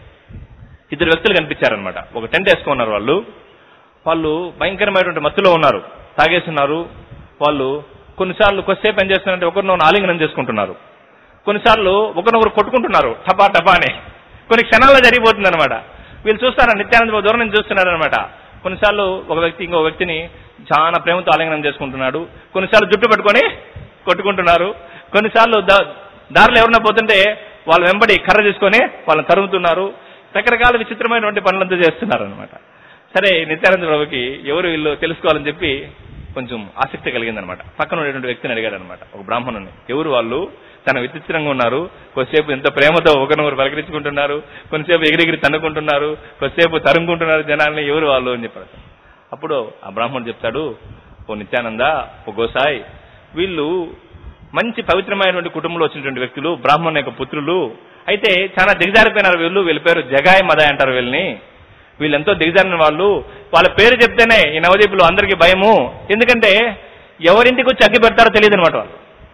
ఇద్దరు వ్యక్తులు కనిపించారనమాట ఒక టెంట్ వేసుకున్నారు వాళ్ళు వాళ్ళు భయంకరమైనటువంటి మత్తులో ఉన్నారు తాగేస్తున్నారు వాళ్ళు కొన్నిసార్లు కొద్దిసేపు ఏం చేస్తున్నారంటే ఒకరినొకరు ఆలింగనం చేసుకుంటున్నారు కొన్నిసార్లు ఒకరినొకరు కొట్టుకుంటున్నారు టపా టపా అని కొన్ని క్షణాల్లో జరిగిపోతుంది అనమాట వీళ్ళు చూస్తారా నిత్యానంద బాబు దూరం నుంచి చూస్తున్నారనమాట కొన్నిసార్లు ఒక వ్యక్తి ఇంకో వ్యక్తిని చాలా ప్రేమతో ఆలింగనం చేసుకుంటున్నాడు కొన్నిసార్లు జుట్టు పట్టుకొని కొట్టుకుంటున్నారు కొన్నిసార్లు దా- దారిలో ఎవరన్నా పోతుంటే వాళ్ళు వెంబడి కర్ర తీసుకొని వాళ్ళని తరుముతున్నారు రకరకాల విచిత్రమైనటువంటి పనులంతా చేస్తున్నారు అనమాట సరే నిత్యానంద ప్రభుకి ఎవరు వీళ్ళు తెలుసుకోవాలని చెప్పి కొంచెం ఆసక్తి కలిగిందనమాట పక్కన ఉన్నటువంటి వ్యక్తిని అడిగాడు అనమాట ఒక బ్రాహ్మణుని ఎవరు వాళ్ళు తన విచిత్రంగా ఉన్నారు కొద్దిసేపు ఎంతో ప్రేమతో ఒకరినొకరు పలకరించుకుంటున్నారు కొంతసేపు ఎగిరెగిరి తన్నుకుంటున్నారు కొద్దిసేపు తరుముకుంటున్నారు జనాల్ని ఎవరు వాళ్ళు అని చెప్పారు అప్పుడు ఆ బ్రాహ్మణుడు చెప్తాడు ఓ నిత్యానంద ఓ గోసాయ్ వీళ్ళు మంచి పవిత్రమైనటువంటి కుటుంబంలో వచ్చినటువంటి వ్యక్తులు బ్రాహ్మణు యొక్క పుత్రులు అయితే చాలా దిగజారిపోయినారు వీళ్ళు వీళ్ళ పేరు జగాయ్ మదాయ్ అంటారు వీళ్ళని వీళ్ళెంతో దిగజారిన వాళ్ళు వాళ్ళ పేరు చెప్తేనే ఈ నవదీపులు అందరికీ భయము ఎందుకంటే ఎవరింటికి వచ్చి అగ్గి పెడతారో తెలియదు అనమాట వాళ్ళు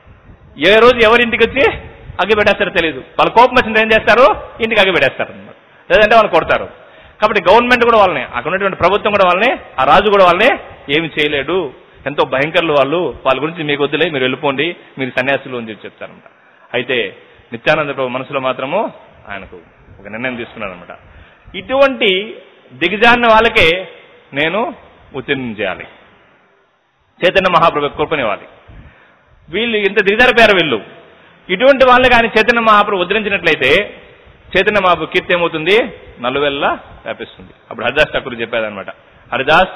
ఏ రోజు ఎవరింటికి వచ్చి అగ్గి పెట్టేస్తారో తెలియదు వాళ్ళ కోపం వచ్చింది ఏం చేస్తారు ఇంటికి అగ్గి పెట్టేస్తారు అనమాట లేదంటే వాళ్ళు కొడతారు కాబట్టి గవర్నమెంట్ కూడా వాళ్ళని అక్కడ ఉన్నటువంటి ప్రభుత్వం కూడా వాళ్ళని ఆ రాజు కూడా వాళ్ళని ఏమి చేయలేడు ఎంతో భయంకరులు వాళ్ళు వాళ్ళ గురించి మీకు వద్దులే మీరు వెళ్ళిపోండి మీరు సన్యాసులు అని చెప్పి చెప్తారంట అయితే నిత్యానంద ప్రభు మనసులో మాత్రము ఆయనకు ఒక నిర్ణయం తీసుకున్నారనమాట ఇటువంటి దిగజారిన వాళ్ళకే నేను ఉత్తీర్ణం చేయాలి చైతన్య మహాప్రభు కృపనివ్వాలి వీళ్ళు ఇంత దిగజారిపోయారు వీళ్ళు ఇటువంటి వాళ్ళు కానీ చైతన్య మహాప్రభు ఉద్ధరించినట్లయితే చైతన్య మహాప్రభు కీర్తి ఏమవుతుంది నలువెల్లా వ్యాపిస్తుంది అప్పుడు హరిదాస్ ఠాకూర్ చెప్పేదన్నమాట హరిదాస్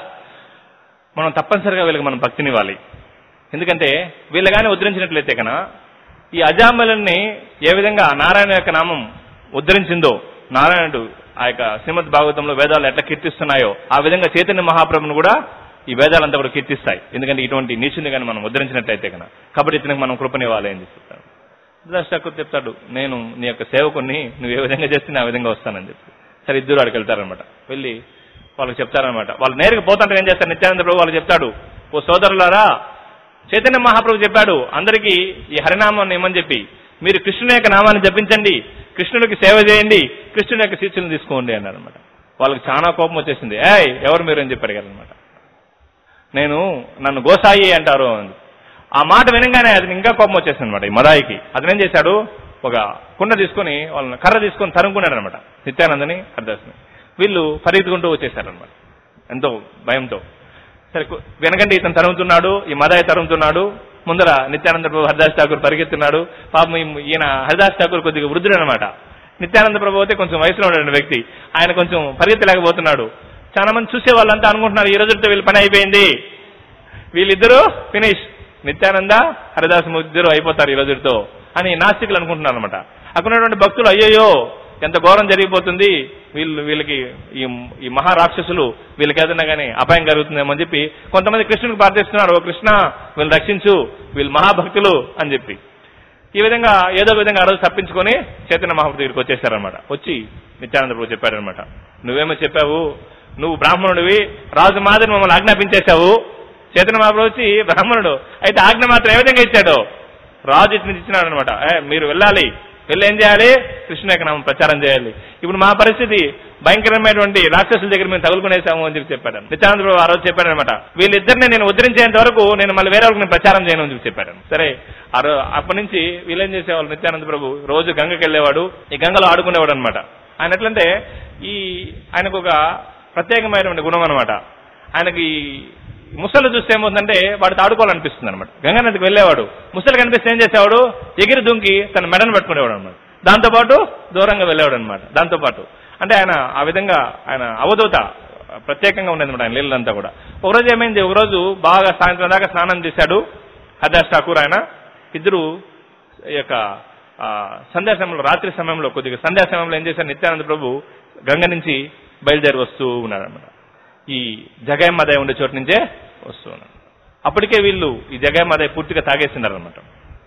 మనం తప్పనిసరిగా వీళ్ళకి మనం భక్తినివ్వాలి ఎందుకంటే వీళ్ళు కానీ ఉద్ధరించినట్లయితే కన ఈ అజామలని ఏ విధంగా నారాయణ యొక్క నామం ఉద్ధరించిందో నారాయణుడు ఆ యొక్క శ్రీమద్ భాగవతంలో వేదాలు ఎట్లా కీర్తిస్తున్నాయో ఆ విధంగా చైతన్య మహాప్రభును కూడా ఈ వేదాలంతా కూడా కీర్తిస్తాయి ఎందుకంటే ఇటువంటి నీచుని కానీ మనం ఉద్ధరించినట్లయితే కన కాబట్టి ఇతనికి మనం కృపనివ్వాలి అని చెప్తాడు ఠాకూర్ చెప్తాడు నేను నీ యొక్క సేవకుని నువ్వు ఏ విధంగా చేస్తే నేను ఆ విధంగా వస్తానని చెప్పి సరే ఇద్దరు అక్కడికి వెళ్తారనమాట వెళ్ళి వాళ్ళకి చెప్తారనమాట వాళ్ళు నేరుగా పోతుంటే ఏం చేస్తారు నిత్యానంద ప్రభు వాళ్ళు చెప్తాడు ఓ సోదరులారా చైతన్య మహాప్రభు చెప్పాడు అందరికీ ఈ హరినామాన్ని ఏమని చెప్పి మీరు కృష్ణుని యొక్క నామాన్ని జపించండి కృష్ణుడికి సేవ చేయండి కృష్ణుని యొక్క శిష్యులను తీసుకోండి అన్నారనమాట వాళ్ళకి చాలా కోపం వచ్చేసింది ఏయ్ ఎవరు మీరు అని చెప్పి అడిగారనమాట నేను నన్ను గోసాయి అంటారు అని ఆ మాట వినగానే అతను ఇంకా కోపం వచ్చేసింది అనమాట ఈ మదాయికి అతను ఏం చేశాడు ఒక కుండ తీసుకొని వాళ్ళని కర్ర తీసుకొని తరుముకున్నాడు అనమాట నిత్యానందని హరిదాస్ని వీళ్ళు పరిగెత్తుకుంటూ వచ్చేసారనమాట ఎంతో భయంతో సరే కు- వెనకండి ఇతను తరుముతున్నాడు ఈ మదాయి తరుముతున్నాడు ముందర నిత్యానంద ప్రభు హరిదాస్ ఠాకూర్ పరిగెత్తున్నాడు పాపం ఈ- ఈయన హరిదాస్ ఠాకూర్ కొద్దిగా వృద్ధుడు అనమాట నిత్యానంద ప్రభు అయితే కొంచెం వయసులో ఉన్న వ్యక్తి ఆయన కొంచెం పరిగెత్తలేకపోతున్నాడు చాలా మంది చూసే వాళ్ళంతా అనుకుంటున్నారు ఈ రోజుతో వీళ్ళ పని అయిపోయింది వీళ్ళిద్దరూ ఫినిష్ నిత్యానంద హరిదాస్ ఇద్దరు అయిపోతారు ఈ రోజుతో అని నాస్తికులు అనుకుంటున్నారు అనమాట అక్కడ ఉన్నటువంటి భక్తులు అయ్యయ్యో ఎంత ఘోరం జరిగిపోతుంది వీళ్ళు వీళ్ళకి ఈ ఈ మహారాక్షసులు వీళ్ళకి ఏదైనా కానీ అపాయం జరుగుతుందేమో అని చెప్పి కొంతమంది కృష్ణునికి ప్రార్థిస్తున్నారు ఓ కృష్ణ వీళ్ళు రక్షించు వీళ్ళు మహాభక్తులు అని చెప్పి ఈ విధంగా ఏదో ఒక విధంగా ఆ రోజు తప్పించుకొని చైతన్య మహాప్రభు దగ్గరికి వచ్చేసారనమాట వచ్చి నిత్యానంద ప్రభు చెప్పారనమాట నువ్వేమో చెప్పావు నువ్వు బ్రాహ్మణుడివి రాజు మాదిరి మమ్మల్ని ఆజ్ఞాపించేశావు చైతన్య మహాప్రభు వచ్చి బ్రాహ్మణుడు అయితే ఆజ్ఞ మాత్రం ఏ విధంగా ఇచ్చాడు రాజు ఇచ్చిన ఇచ్చినాడు అనమాట మీరు వెళ్ళాలి వెళ్ళి ఏం చేయాలి కృష్ణ యొక్క నామం ప్రచారం చేయాలి ఇప్పుడు మా పరిస్థితి భయంకరమైనటువంటి రాక్షసుల దగ్గర మేము తగులుకునేసాము అని చెప్పి చెప్పాడు నిత్యానంద ప్రభు ఆ రోజు చెప్పాడనమాట వీళ్ళిద్దరిని నేను ఉద్ధరించేంత వరకు నేను మళ్ళీ వేరే వాళ్ళకి నేను ప్రచారం చేయను అని చెప్పి చెప్పాడు సరే ఆ రో- అప్పటి నుంచి వీళ్ళేం చేసేవాళ్ళు నిత్యానంద ప్రభు రోజు గంగకి వెళ్ళేవాడు ఈ గంగలో ఆడుకునేవాడు అనమాట ఆయన ఎట్లంటే ఈ ఆయనకు ఒక ప్రత్యేకమైనటువంటి గుణం అనమాట ఆయనకి ముసలు చూస్తే ఏమవుతుందంటే వాడితో ఆడుకోవాలనిపిస్తుంది అనమాట గంగా నదికి వెళ్ళేవాడు ముసలు కనిపిస్తే ఏం చేసేవాడు ఎగిరి దుంకి తన మెడను పట్టుకునేవాడు అనమాట దాంతోపాటు దూరంగా వెళ్ళేవాడు అనమాట దాంతోపాటు అంటే ఆయన ఆ విధంగా ఆయన అవధూత ప్రత్యేకంగా ఉండేది అనమాట ఆయన నీళ్ళంతా కూడా ఒకరోజు ఏమైంది ఒకరోజు బాగా సాయంత్రం దాకా స్నానం చేశాడు హర్దాస్ ఠాకూర్ ఆయన ఇద్దరు ఈ యొక్క ఆ, సంధ్యా సమయంలో రాత్రి సమయంలో కొద్దిగా సంధ్యా సమయంలో ఏం చేశారు నిత్యానంద ప్రభు గంగ నుంచి బయలుదేరి వస్తూ ఉన్నారన్నమాట ఈ జగాయ మదాయ ఉండే చోటు నుంచే వస్తూ ఉన్నారు అప్పటికే వీళ్ళు ఈ జగాయ మదాయ పూర్తిగా తాగేసినారనమాట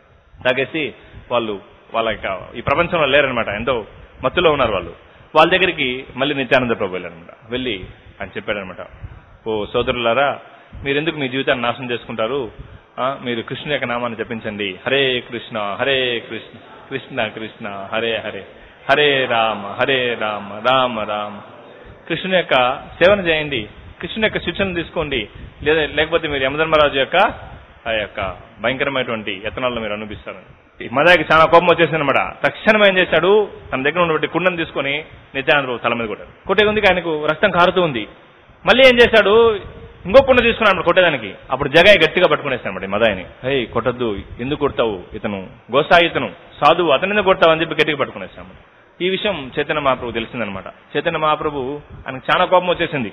తాగేసి వాళ్ళు వాళ్ళ యొక్క ఈ ప్రపంచంలో లేరనమాట ఎంతో మత్తులో ఉన్నారు వాళ్ళు వాళ్ళ దగ్గరికి మళ్ళీ నిత్యానంద ప్రభు వెళ్ళారనమాట వెళ్ళి ఆయన చెప్పాడనమాట ఓ సోదరులారా మీరెందుకు మీ జీవితాన్ని నాశనం చేసుకుంటారు ఆ, మీరు కృష్ణ యొక్క నామాన్ని జపించండి హరే కృష్ణ హరే కృష్ణ కృష్ణ కృష్ణ హరే హరే హరే రామ హరే రామ రామ రామ కృష్ణుని యొక్క సేవన చేయండి కృష్ణుని యొక్క శిక్షణ తీసుకోండి లేదా లేకపోతే మీరు యమధర్మరాజు యొక్క ఆ యొక్క భయంకరమైనటువంటి యత్నాల్లో మీరు అనిపిస్తారు ఈ మదాయికి చాలా కోపం వచ్చేసింది అనమాట తక్షణం ఏం చేశాడు తన దగ్గర ఉన్నటువంటి కుండను తీసుకొని నిత్యానంద ప్రభు తల మీద కొట్టాడు కొట్టే ఉంది ఆయనకు రక్తం కారుతూ ఉంది మళ్ళీ ఏం చేశాడు ఇంకో కుండ తీసుకున్నాడు కొట్టేదానికి అప్పుడు జగాయి గట్టిగా పట్టుకునేస్తాడు మదాయిని హే కొట్టద్దు ఎందుకు కొడతావు ఇతను గోసాయి ఇతను సాధువు అతని ఎందుకు కొడతావు అని చెప్పి గట్టిగా పట్టుకునేస్తాము ఈ విషయం చైతన్య మహాప్రభు తెలిసిందనమాట చైతన్య మహాప్రభు ఆయనకు చాలా కోపం వచ్చేసింది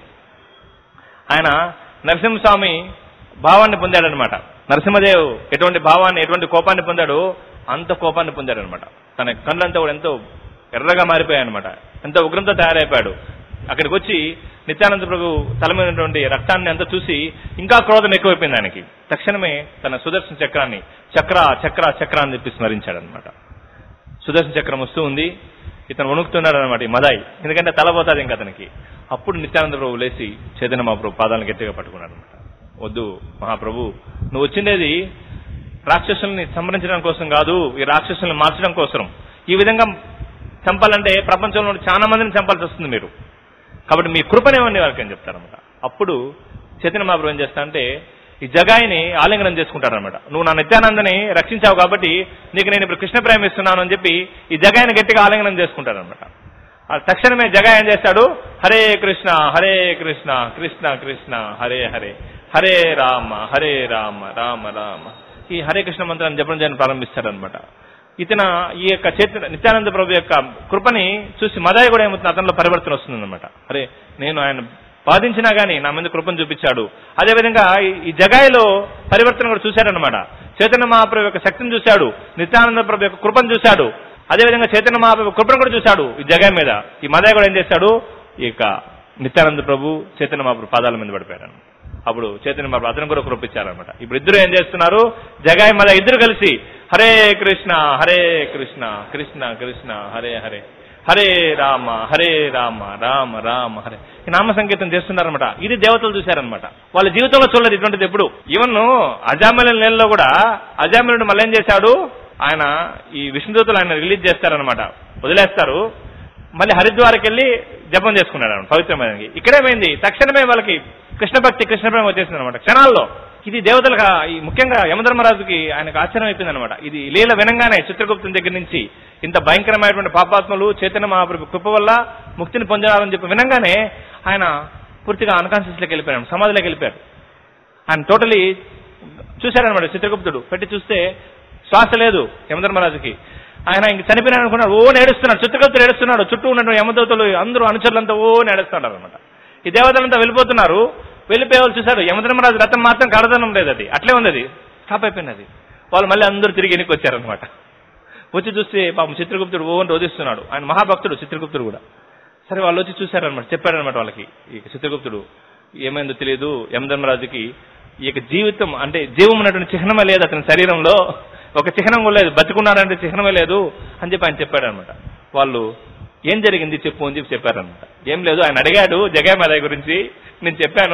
ఆయన నరసింహస్వామి భావాన్ని పొందాడనమాట నరసింహదేవ్ ఎటువంటి భావాన్ని ఎటువంటి కోపాన్ని పొందాడో అంత కోపాన్ని పొందాడనమాట తన కళ్ళంతా కూడా ఎంతో ఎర్రగా మారిపోయాయన్నమాట ఎంతో ఉగ్రంతో తయారైపోయాడు అక్కడికి వచ్చి నిత్యానంద ప్రభు తల మీద ఉన్నటువంటి రక్తాన్ని అంతా చూసి ఇంకా క్రోధం ఎక్కువైపోయింది ఆయనకి తక్షణమే తన సుదర్శన చక్రాన్ని చక్ర చక్ర చక్ర అని చెప్పి స్మరించాడనమాట సుదర్శన చక్రం వస్తూ ఉంది ఇతను వణుకుతున్నాడు అనమాట ఈ మదాయి ఎందుకంటే తల పోతుంది ఇంకా అతనికి అప్పుడు నిత్యానంద ప్రభు లేచి చైతన్య మహాప్రభు పాదాలను గట్టిగా పట్టుకున్నాడు అనమాట వద్దు మహాప్రభు నువ్వు వచ్చిండేది రాక్షసుల్ని సంహరించడం కోసం కాదు ఈ రాక్షసుల్ని మార్చడం కోసం ఈ విధంగా చంపాలంటే ప్రపంచంలో చాలా మందిని చంపాల్సి వస్తుంది మీరు కాబట్టి మీ కృపనేమని వాళ్ళకి అని చెప్తారనమాట అప్పుడు చైతన్య మహాప్రభు ఏం చేస్తా అంటే ఈ జగాయిని ఆలింగనం చేసుకుంటారనమాట నువ్వు నా నిత్యానందని రక్షించావు కాబట్టి నీకు నేను ఇప్పుడు కృష్ణ ప్రేమ ఇస్తున్నాను అని చెప్పి ఈ జగాయిని గట్టిగా ఆలింగనం చేసుకుంటారనమాట ఆ తక్షణమే జగ ఏం చేస్తాడు హరే కృష్ణ హరే కృష్ణ కృష్ణ కృష్ణ హరే హరే హరే రామ హరే రామ రామ రామ ఈ హరే కృష్ణ మంత్రాన్ని జపం చేయడం ప్రారంభిస్తాడనమాట ఇతన ఈ యొక్క చేత నిత్యానంద ప్రభు యొక్క కృపని చూసి మదాయి కూడా ఏమవుతుంది అతనిలో పరివర్తన వస్తుందన్నమాట అరే నేను ఆయన బాధించినా గానీ నా మీద కృపను చూపించాడు అదేవిధంగా ఈ- ఈ జగాయిలో పరివర్తన కూడా చూశాడనమాట చైతన్య మహాప్రభు యొక్క శక్తిని చూశాడు నిత్యానంద ప్రభు యొక్క కృపను చూశాడు అదేవిధంగా చైతన్య మహాప్రభు కృపను కూడా చూశాడు ఈ జగాయి మీద ఈ మదాయి కూడా ఏం చేశాడు ఈ యొక్క నిత్యానంద ప్రభు చైతన్య మహాప్రభు పాదాల మీద పడిపోయాడు అప్పుడు చైతన్య మహాప్రభు అతను కూడా కృపించారనమాట ఇప్పుడు ఇద్దరు ఏం చేస్తున్నారు జగాయి మద ఇద్దరు కలిసి హరే కృష్ణ హరే కృష్ణ కృష్ణ కృష్ణ హరే హరే హరే రామ హరే రామ రామ రామ హరే ఈ నామ సంకీర్తన చేస్తున్నారనమాట ఇది దేవతలు చూశారనమాట వాళ్ళ జీవితంలో చూడలేదు ఇటువంటిది ఎప్పుడు ఈవెన్ అజామిల నెలలో కూడా అజామిలుడు మళ్ళీ ఏం చేశాడు ఆయన ఈ విష్ణుదూతలు ఆయన రిలీజ్ చేస్తారనమాట వదిలేస్తారు మళ్ళీ హరిద్వార్కి వెళ్ళి జపం చేసుకున్నాడు ఆయన పవిత్రమైనది ఇక్కడేమైంది తక్షణమే వాళ్ళకి కృష్ణ భక్తి కృష్ణ ప్రేమ వచ్చేసింది అనమాట క్షణాల్లో ఇది దేవతలకు ఈ ముఖ్యంగా యమధర్మరాజుకి ఆయనకు ఆశ్చర్యం అయిపోయింది అనమాట ఇది లీల వినంగానే చిత్రగుప్తుని దగ్గర నుంచి ఇంత భయంకరమైనటువంటి పాపాత్మలు చైతన్య మహాప్రభు కృప వల్ల ముక్తిని పొందాలని చెప్పి వినంగానే ఆయన పూర్తిగా అన్కాన్షియస్లోకి వెళ్ళిపోయాడు సమాధిలోకి వెళ్ళిపోయాడు ఆయన టోటలీ చూశారనమాట చిత్రగుప్తుడు పెట్టి చూస్తే శ్వాస లేదు యమధర్మరాజుకి ఆయన ఇంక చనిపోయినాడు అనుకున్నాడు ఓ నేడుస్తున్నాడు చిత్రగుప్తుడు ఏడుస్తున్నాడు చుట్టూ ఉన్నటువంటి యమదూతలు అందరూ అనుచరులంతా ఓ నేడుస్తున్నారు అనమాట ఈ దేవతలంతా వెళ్ళిపోతున్నారు వెళ్ళిపోయే వాళ్ళు చూశారు యమధర్మరాజు రథం మాత్రం కడదనం లేదు అది అట్లే ఉంది అది స్టాప్ అయిపోయింది అది వాళ్ళు మళ్ళీ అందరూ తిరిగి వెనక్కి వచ్చారనమాట వచ్చి చూస్తే పాపం చిత్రగుప్తుడు ఓ అని రోధిస్తున్నాడు ఆయన మహాభక్తుడు చిత్రగుప్తుడు కూడా సరే వాళ్ళు వచ్చి చూశారనమాట చెప్పారనమాట వాళ్ళకి ఈ చిత్రగుప్తుడు ఏమైందో తెలియదు యమధర్మరాజుకి ఈ యొక్క జీవితం అంటే జీవం ఉన్నటువంటి చిహ్నమే లేదు అతని శరీరంలో ఒక చిహ్నం కూడా లేదు బతుకున్నాడంటే చిహ్నమే లేదు అని చెప్పి ఆయన చెప్పాడనమాట వాళ్ళు ఏం జరిగింది చెప్పు అని చెప్పి చెప్పారనమాట ఏం లేదు ఆయన అడిగాడు జగమాదయ్య గురించి నేను చెప్పాను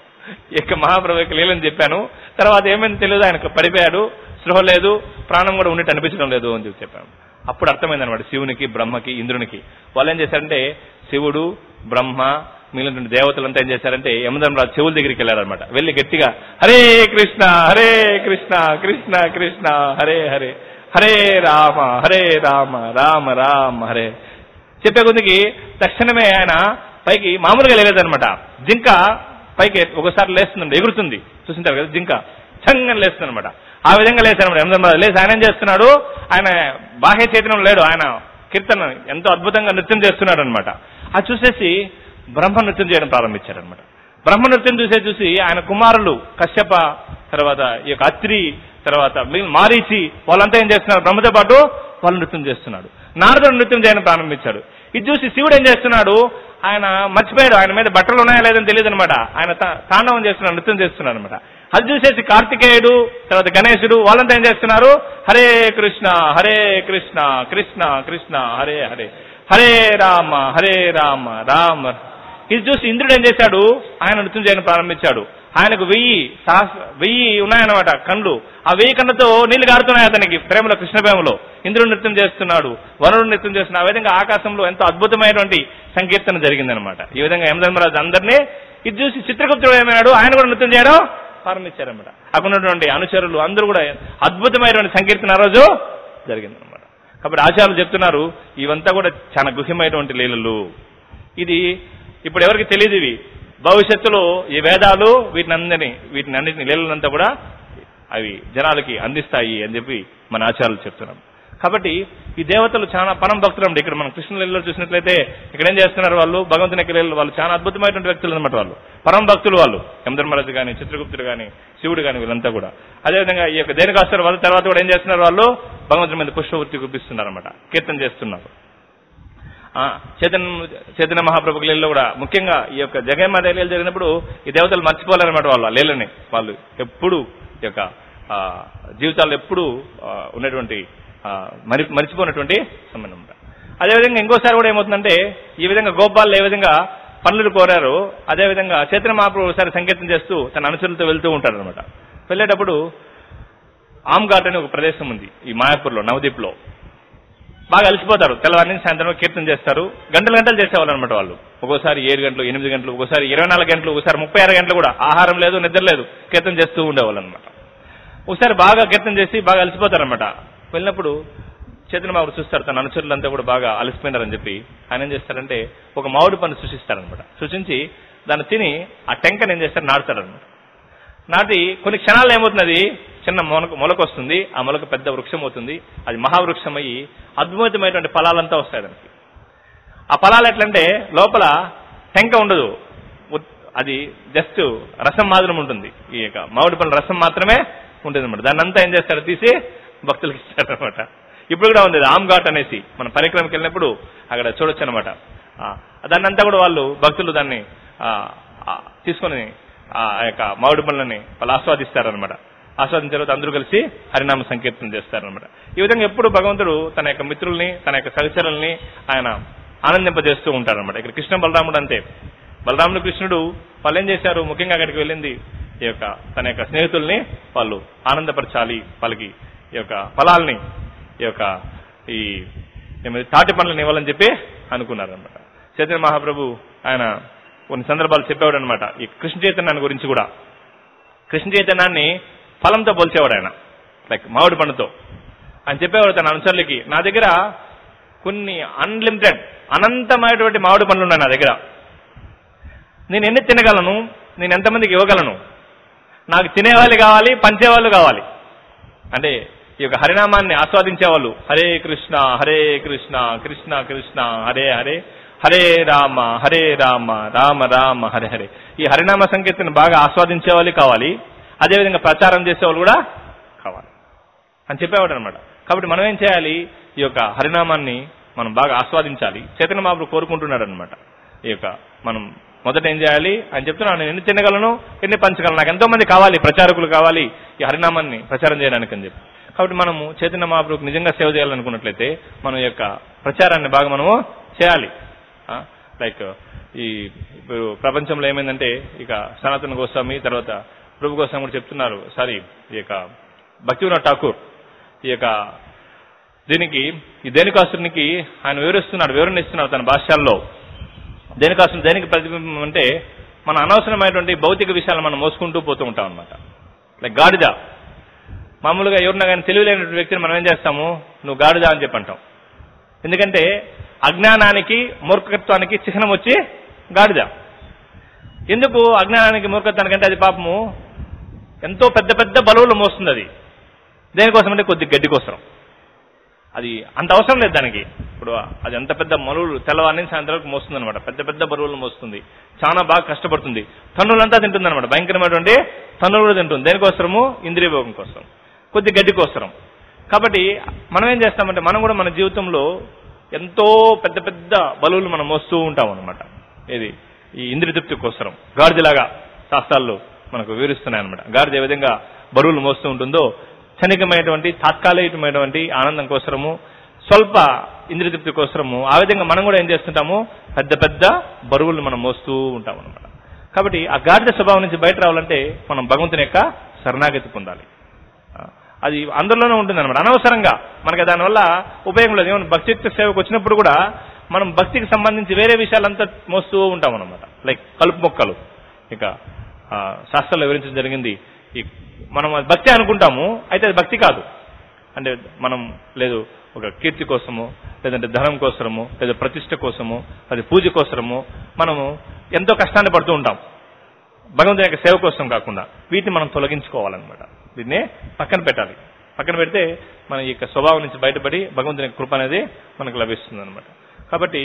ఈ యొక్క మహాప్రభు యొక్క లీలని చెప్పాను తర్వాత ఏమైంది తెలియదు ఆయనకు పడిపోయాడు స్పృహ లేదు ప్రాణం కూడా ఉన్నట్టు అనిపించడం లేదు అని చెప్పి చెప్పాను అప్పుడు అర్థమైంది అనమాట శివునికి బ్రహ్మకి ఇంద్రునికి వాళ్ళు ఏం చేశారంటే శివుడు బ్రహ్మ మిగిలిన దేవతలంతా ఏం చేశారంటే యమధర్మరాజు చెవుల దగ్గరికి వెళ్ళారనమాట వెళ్ళి గట్టిగా హరే కృష్ణ హరే కృష్ణ కృష్ణ కృష్ణ హరే హరే హరే రామ హరే రామ రామ రామ హరే చెప్పే కొద్దికి తక్షణమే ఆయన పైకి మామూలుగా లేదనమాట జింక పైకి ఒకసారి లేస్తుందండి ఎగురుతుంది చూసింటారు కదా జింక చంగని లేస్తుంది అనమాట ఆ విధంగా లేచారనమాట యమధర్మరాజు లేచి ఆయన ఏం చేస్తున్నాడు ఆయన బాహ్య చైతన్యం లేడు ఆయన కీర్తన ఎంతో అద్భుతంగా నృత్యం చేస్తున్నాడు అనమాట అది చూసేసి బ్రహ్మ నృత్యం చేయడం ప్రారంభించారనమాట బ్రహ్మ నృత్యం చూసే చూసి ఆయన కుమారులు కశ్యప తర్వాత ఈ యొక్క అత్రి తర్వాత మిగిలిన మారీచి వాళ్ళంతా ఏం చేస్తున్నారు బ్రహ్మతో పాటు వాళ్ళు నృత్యం చేస్తున్నాడు నారదుడు నృత్యం చేయడం ప్రారంభించాడు ఇది చూసి శివుడు ఏం చేస్తున్నాడు ఆయన మర్చిపోయాడు ఆయన మీద బట్టలు ఉన్నాయా లేదని తెలియదు అనమాట ఆయన తా- తాండవం చేస్తున్నాడు నృత్యం చేస్తున్నాడు అనమాట అది చూసేసి కార్తికేయుడు తర్వాత గణేశుడు వాళ్ళంతా ఏం చేస్తున్నారు హరే కృష్ణ హరే కృష్ణ కృష్ణ కృష్ణ హరే హరే హరే రామ హరే రామ రామ ఇది చూసి ఇంద్రుడు ఏం చేశాడు ఆయన నృత్యం చేయడం ప్రారంభించాడు ఆయనకు వెయ్యి సహస్ర వెయ్యి ఉన్నాయన్నమాట కళ్ళు ఆ వెయ్యి కళ్ళతో నీళ్లు గారుతున్నాయి అతనికి ప్రేమలో కృష్ణ ప్రేమలో ఇంద్రుడు నృత్యం చేస్తున్నాడు వరుణుడు నృత్యం చేస్తున్నాడు ఆ విధంగా ఆకాశంలో ఎంతో అద్భుతమైనటువంటి సంకీర్తన జరిగిందనమాట ఈ విధంగా యమధర్మరాజు అందరినీ ఇది చూసి చిత్రగుప్తుడు ఏమైనాడు ఆయన కూడా నృత్యం చేయడం ప్రారంభించారనమాట అక్కడ ఉన్నటువంటి అనుచరులు అందరూ కూడా అద్భుతమైనటువంటి సంకీర్తన ఆ రోజు జరిగిందనమాట కాబట్టి ఆచార్యులు చెప్తున్నారు ఇవంతా కూడా చాలా గుహ్యమైనటువంటి లీలలు ఇది ఇప్పుడు ఎవరికి తెలియదు ఇవి భవిష్యత్తులో ఈ వేదాలు వీటిని అందరినీ వీటిని అన్నిటిని లీలలంతా కూడా అవి జనాలకి అందిస్తాయి అని చెప్పి మన ఆచార్యులు చెప్తున్నాం కాబట్టి ఈ దేవతలు చాలా పరం భక్తులు అండి ఇక్కడ మనం కృష్ణ లీలలో చూసినట్లయితే ఇక్కడ ఏం చేస్తున్నారు వాళ్ళు భగవంతుని యొక్క లీలలు వాళ్ళు చాలా అద్భుతమైనటువంటి వ్యక్తులు అనమాట వాళ్ళు పరం భక్తులు వాళ్ళు యమధర్మరాజు కానీ చిత్రగుప్తుడు కానీ శివుడు కానీ వీళ్ళంతా కూడా అదేవిధంగా ఈ యొక్క దేనికాస్తారు వాళ్ళ తర్వాత కూడా ఏం చేస్తున్నారు వాళ్ళు భగవంతుని మీద పుష్పవృత్తి కురిపిస్తున్నారు అనమాట కీర్తన చేస్తున్నారు ఆ, చైతన్య చైతన్య మహాప్రభు లీలలో కూడా ముఖ్యంగా ఈ యొక్క జగన్మాత లీలలు జరిగినప్పుడు ఈ దేవతలు మర్చిపోలేరన్నమాట వాళ్ళు ఆ లీలని వాళ్ళు ఎప్పుడు ఈ యొక్క ఆ, జీవితాల్లో ఎప్పుడు ఆ, ఉన్నటువంటి ఆ, మరి మరిచిపోయినటువంటి సంబంధం ఉంటుంది. అదేవిధంగా ఇంకోసారి కూడా ఏమవుతుందంటే ఈ విధంగా గోపాల్ ఏ విధంగా పనులు కోరారు అదేవిధంగా చైతన్య మహాప్రభు ఒకసారి సంకేతం చేస్తూ తన అనుచరులతో వెళ్తూ ఉంటారు అనమాట వెళ్ళేటప్పుడు ఆమ్ఘాట్ అనే ఒక ప్రదేశం ఉంది ఈ మాయాపూర్లో నవదీప్లో బాగా అలసిపోతారు తెల్లవారి నుంచి సాయంత్రం కీర్తన చేస్తారు గంటలు గంటలు చేసేవాళ్ళు అనమాట వాళ్ళు ఒక్కోసారి ఏడు గంటలు ఎనిమిది గంటలు ఒక్కోసారి ఇరవై నాలుగు గంటలు ఒకసారి ముప్పై ఆరు గంటలు కూడా ఆహారం లేదు నిద్ర లేదు కీర్తన చేస్తూ ఉండేవాళ్ళు అనమాట ఒకసారి బాగా కీర్తన చేసి బాగా అలసిపోతారనమాట వెళ్ళినప్పుడు చైతన్య మహాప్రభు చూస్తారు తన అనుచరులంతా కూడా బాగా అలసిపోయినారని చెప్పి ఆయన ఏం చేస్తారంటే ఒక మామిడి పండు సృష్టిస్తారనమాట సృష్టించి దాన్ని తిని ఆ టెంకని ఏం చేస్తారు నాటుతారనమాట నాటి కొన్ని క్షణాల్లో ఏమవుతున్నది చిన్న మొలక మొలక వస్తుంది ఆ మొలక పెద్ద వృక్షం అవుతుంది అది మహావృక్షం అయ్యి అద్భుతమైనటువంటి ఫలాలంతా వస్తాయి దానికి ఆ ఫలాలు ఎట్లంటే లోపల టెంక ఉండదు ఉత్- అది జస్ట్ రసం మాత్రం ఉంటుంది ఈ యొక్క మామిడి పండ్ల రసం మాత్రమే ఉంటుంది అనమాట దాన్ని అంతా ఏం చేస్తారు తీసి భక్తులకు ఇస్తారనమాట ఇప్పుడు కూడా ఉంది ఆమ్ ఘాట్ అనేసి మన పరిక్రమకి వెళ్ళినప్పుడు అక్కడ చూడొచ్చు అనమాట దాన్ని అంతా కూడా వాళ్ళు భక్తులు దాన్ని ఆ, ఆ, తీసుకొని ఆ యొక్క మామిడి పండ్లని వాళ్ళు ఆస్వాదిస్తారనమాట ఆస్వాదించిన తర్వాత అందరూ కలిసి హరినామ సంకీర్తన చేస్తారనమాట ఈ విధంగా ఎప్పుడు భగవంతుడు తన యొక్క మిత్రుల్ని తన యొక్క సహచరుల్ని ఆయన ఆనందింపజేస్తూ ఉంటారనమాట ఇక్కడ కృష్ణ బలరాముడు అంతే బలరాముడు కృష్ణుడు వాళ్ళు ఏం చేశారు ముఖ్యంగా అక్కడికి వెళ్ళింది ఈ యొక్క తన యొక్క స్నేహితుల్ని వాళ్ళు ఆనందపరచాలి వాళ్ళకి ఈ యొక్క ఫలాల్ని ఈ యొక్క ఈ ఏమైంది తాటి పండ్లను ఇవ్వాలని చెప్పి అనుకున్నారనమాట చైతన్య మహాప్రభు ఆయన కొన్ని సందర్భాలు చెప్పేవాడు అనమాట ఈ కృష్ణ చైతన్యాన్ని గురించి కూడా కృష్ణ చైతన్యాన్ని ఫలంతో పోల్చేవాడు ఆయన లైక్ మామిడి పండుతో ఆయన చెప్పేవాడు తన అనుచరులకి నా దగ్గర కొన్ని అన్లిమిటెడ్ అనంతమైనటువంటి మామిడి పండ్లు ఉన్నాయి నా దగ్గర నేను ఎన్ని తినగలను నేను ఎంతమందికి ఇవ్వగలను నాకు తినేవాళ్ళు కావాలి పంచేవాళ్ళు కావాలి అంటే ఈ యొక్క హరినామాన్ని ఆస్వాదించేవాళ్ళు హరే కృష్ణ హరే కృష్ణ కృష్ణ కృష్ణ హరే హరే హరే రామ హరే రామ రామ రామ హరే హరే ఈ హరినామ సంకీర్తన బాగా ఆస్వాదించే వాళ్ళు కావాలి అదేవిధంగా ప్రచారం చేసేవాళ్ళు కూడా కావాలి అని చెప్పేవాడు అనమాట కాబట్టి మనం ఏం చేయాలి ఈ యొక్క హరినామాన్ని మనం బాగా ఆస్వాదించాలి చైతన్య మహాప్రభు కోరుకుంటున్నాడు అనమాట ఈ యొక్క మనం మొదట ఏం చేయాలి అని చెప్తున్నాను నేను ఎన్ని తినగలను ఎన్ని పంచగలను నాకు ఎంతో మంది కావాలి ప్రచారకులు కావాలి ఈ హరినామాన్ని ప్రచారం చేయడానికి అని చెప్పి కాబట్టి మనము చైతన్య మహాప్రభుకి నిజంగా సేవ చేయాలనుకున్నట్లయితే మన యొక్క ప్రచారాన్ని బాగా మనము చేయాలి లైక్ ఈ ఇప్పుడు ప్రపంచంలో ఏమైందంటే ఇక సనాతన గోస్వామి తర్వాత ప్రభు గోస్వామి కూడా చెప్తున్నారు సారీ ఈ యొక్క భక్తివినోద్ ఠాకూర్ ఈ యొక్క దీనికి ఈ దేనికాసునికి ఆయన వివరిస్తున్నాడు వివరణ ఇస్తున్నాడు తన భాష్యాల్లో దేనికాసుని దేనికి ప్రతిబింబం అంటే మన అనవసరమైనటువంటి భౌతిక విషయాలు మనం మోసుకుంటూ పోతూ ఉంటాం అనమాట లైక్ గాడిద మామూలుగా ఎవరినా కానీ తెలివిలేనటువంటి వ్యక్తిని మనం ఏం చేస్తాము నువ్వు గాడిద అని చెప్పి అంటాం ఎందుకంటే అజ్ఞానానికి మూర్ఖత్వానికి చిహ్నం వచ్చి గాడిద ఎందుకు అజ్ఞానానికి మూర్ఖత్వానికి అంటే అది పాపము ఎంతో పెద్ద పెద్ద బలువులు మోస్తుంది అది దేనికోసం అంటే కొద్ది గడ్డి కోసం అది అంత అవసరం లేదు దానికి ఇప్పుడు అది ఎంత పెద్ద మలువులు తెల్లవారి నుంచి సాయంత్రం వరకు మోస్తుంది అనమాట పెద్ద పెద్ద బరువులు మోస్తుంది చాలా బాగా కష్టపడుతుంది తన్నులంతా తింటుంది అనమాట భయంకరమైనటువంటి తన్నులు కూడా తింటుంది దేనికోసము ఇంద్రియ భోగం కోసం కొద్ది గడ్డి కోసరం కాబట్టి మనం ఏం చేస్తామంటే మనం కూడా మన జీవితంలో ఎంతో పెద్ద పెద్ద బలువులు మనం మోస్తూ ఉంటాం అనమాట ఇది ఈ ఇంద్రియ తృప్తి కోసరం గాడిదలాగా శాస్త్రాల్లో మనకు వివరిస్తున్నాయి అనమాట గాడిద ఏ విధంగా బరువులు మోస్తూ ఉంటుందో క్షణికమైనటువంటి తాత్కాలికమైనటువంటి ఆనందం కోసరము స్వల్ప ఇంద్రియ తృప్తి కోసరము ఆ విధంగా మనం కూడా ఏం చేస్తుంటాము పెద్ద పెద్ద బరువులు మనం మోస్తూ ఉంటాం అనమాట కాబట్టి ఆ గాడిద స్వభావం నుంచి బయట రావాలంటే మనం భగవంతుని యొక్క శరణాగతి పొందాలి ఆ, అది అందరిలోనే ఉంటుంది అనమాట అనవసరంగా మనకి దానివల్ల ఉపయోగం లేదు ఏమన్నా భక్తియుక్త సేవకు వచ్చినప్పుడు కూడా మనం భక్తికి సంబంధించి వేరే విషయాలంతా మోస్తూ ఉంటాం అనమాట లైక్ కలుపు మొక్కలు ఇక ఆ, శాస్త్రంలో వివరించడం జరిగింది ఈ మనం అది భక్తి అనుకుంటాము అయితే అది భక్తి కాదు అంటే మనం లేదు ఒక కీర్తి కోసము లేదంటే ధనం కోసము లేదా ప్రతిష్ట కోసము అది పూజ కోసము మనము ఎంతో కష్టాన్ని పడుతూ ఉంటాం భగవంతుని యొక్క సేవ కోసం కాకుండా వీటిని మనం తొలగించుకోవాలన్నమాట దీన్నే పక్కన పెట్టాలి పక్కన పెడితే మన ఈ యొక్క స్వభావం నుంచి బయటపడి భగవంతుని యొక్క కృప అనేది మనకు లభిస్తుంది అనమాట కాబట్టి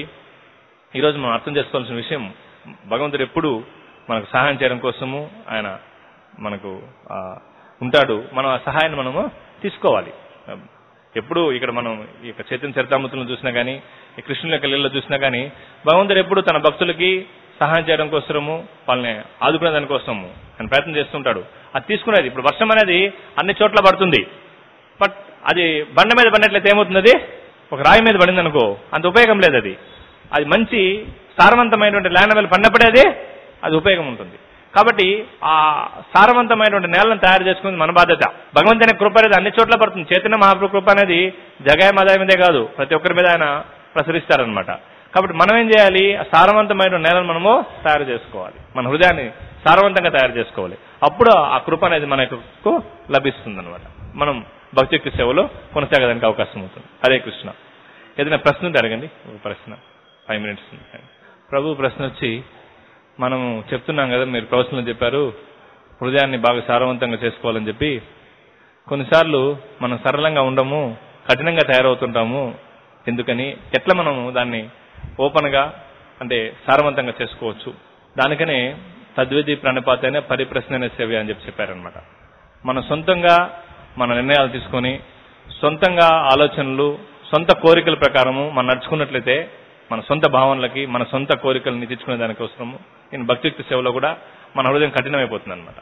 ఈరోజు మనం అర్థం చేసుకోవాల్సిన విషయం భగవంతుడు ఎప్పుడు మనకు సహాయం చేయడం కోసము ఆయన మనకు ఆ, ఉంటాడు మనం ఆ సహాయాన్ని మనము తీసుకోవాలి ఎప్పుడు ఇక్కడ మనం ఈ యొక్క చైతన్య చరితామృతులను చూసినా కానీ ఈ కృష్ణుల యొక్క లీలలో చూసినా కానీ భగవంతుడు ఎప్పుడు తన భక్తులకి సహాయం చేయడం కోసము వాళ్ళని ఆదుకునే దానికోసము ఆయన ప్రయత్నం చేస్తుంటాడు అది తీసుకునేది ఇప్పుడు వర్షం అనేది అన్ని చోట్ల పడుతుంది బట్ అది బండ మీద పడినట్లయితే ఏమవుతుంది ఒక రాయి మీద పడింది అనుకో అంత ఉపయోగం లేదు అది అది మంచి సారవంతమైనటువంటి ల్యాండ్ మీద పడినప్పుడే అది అది ఉపయోగం ఉంటుంది కాబట్టి ఆ సారవంతమైనటువంటి నేలను తయారు చేసుకునేది మన బాధ్యత భగవంతుని కృప అనేది అన్ని చోట్ల పడుతుంది చైతన్య మహాప్రభు కృప అనేది జగాయ మదాయ మీదే కాదు ప్రతి ఒక్కరి మీద ఆయన ప్రసరిస్తారనమాట కాబట్టి మనం ఏం చేయాలి ఆ సారవంతమైన నేలను మనము తయారు చేసుకోవాలి మన హృదయాన్ని సారవంతంగా తయారు చేసుకోవాలి అప్పుడు ఆ కృప అనేది మనకు లభిస్తుంది అనమాట మనం భక్తియుక్త సేవలో కొనసాగడానికి అవకాశం ఉంటుంది హరే కృష్ణ ఏదైనా ప్రశ్న ఉంటే అడగండి ఒక ప్రశ్న ఫైవ్ మినిట్స్ ప్రభు ప్రశ్న వచ్చి మనం చెప్తున్నాం కదా మీరు ప్రవచనం చెప్పారు హృదయాన్ని బాగా సారవంతంగా చేసుకోవాలని చెప్పి కొన్నిసార్లు మనం సరళంగా ఉండము కఠినంగా తయారవుతుంటాము ఎందుకని ఎట్లా మనము దాన్ని ఓపెన్గా అంటే సారవంతంగా చేసుకోవచ్చు దానికనే తద్విధి ప్రణపాతైన పరిప్రశ్న సేవ అని చెప్పి చెప్పారనమాట మన సొంతంగా మన నిర్ణయాలు తీసుకొని సొంతంగా ఆలోచనలు సొంత కోరికల ప్రకారము మనం నడుచుకున్నట్లయితే మన సొంత భావనలకి మన సొంత కోరికల్ని తెచ్చుకునే దానికోసము నేను భక్తియుక్త సేవలో కూడా మన హృదయం కఠినమైపోతుంది అనమాట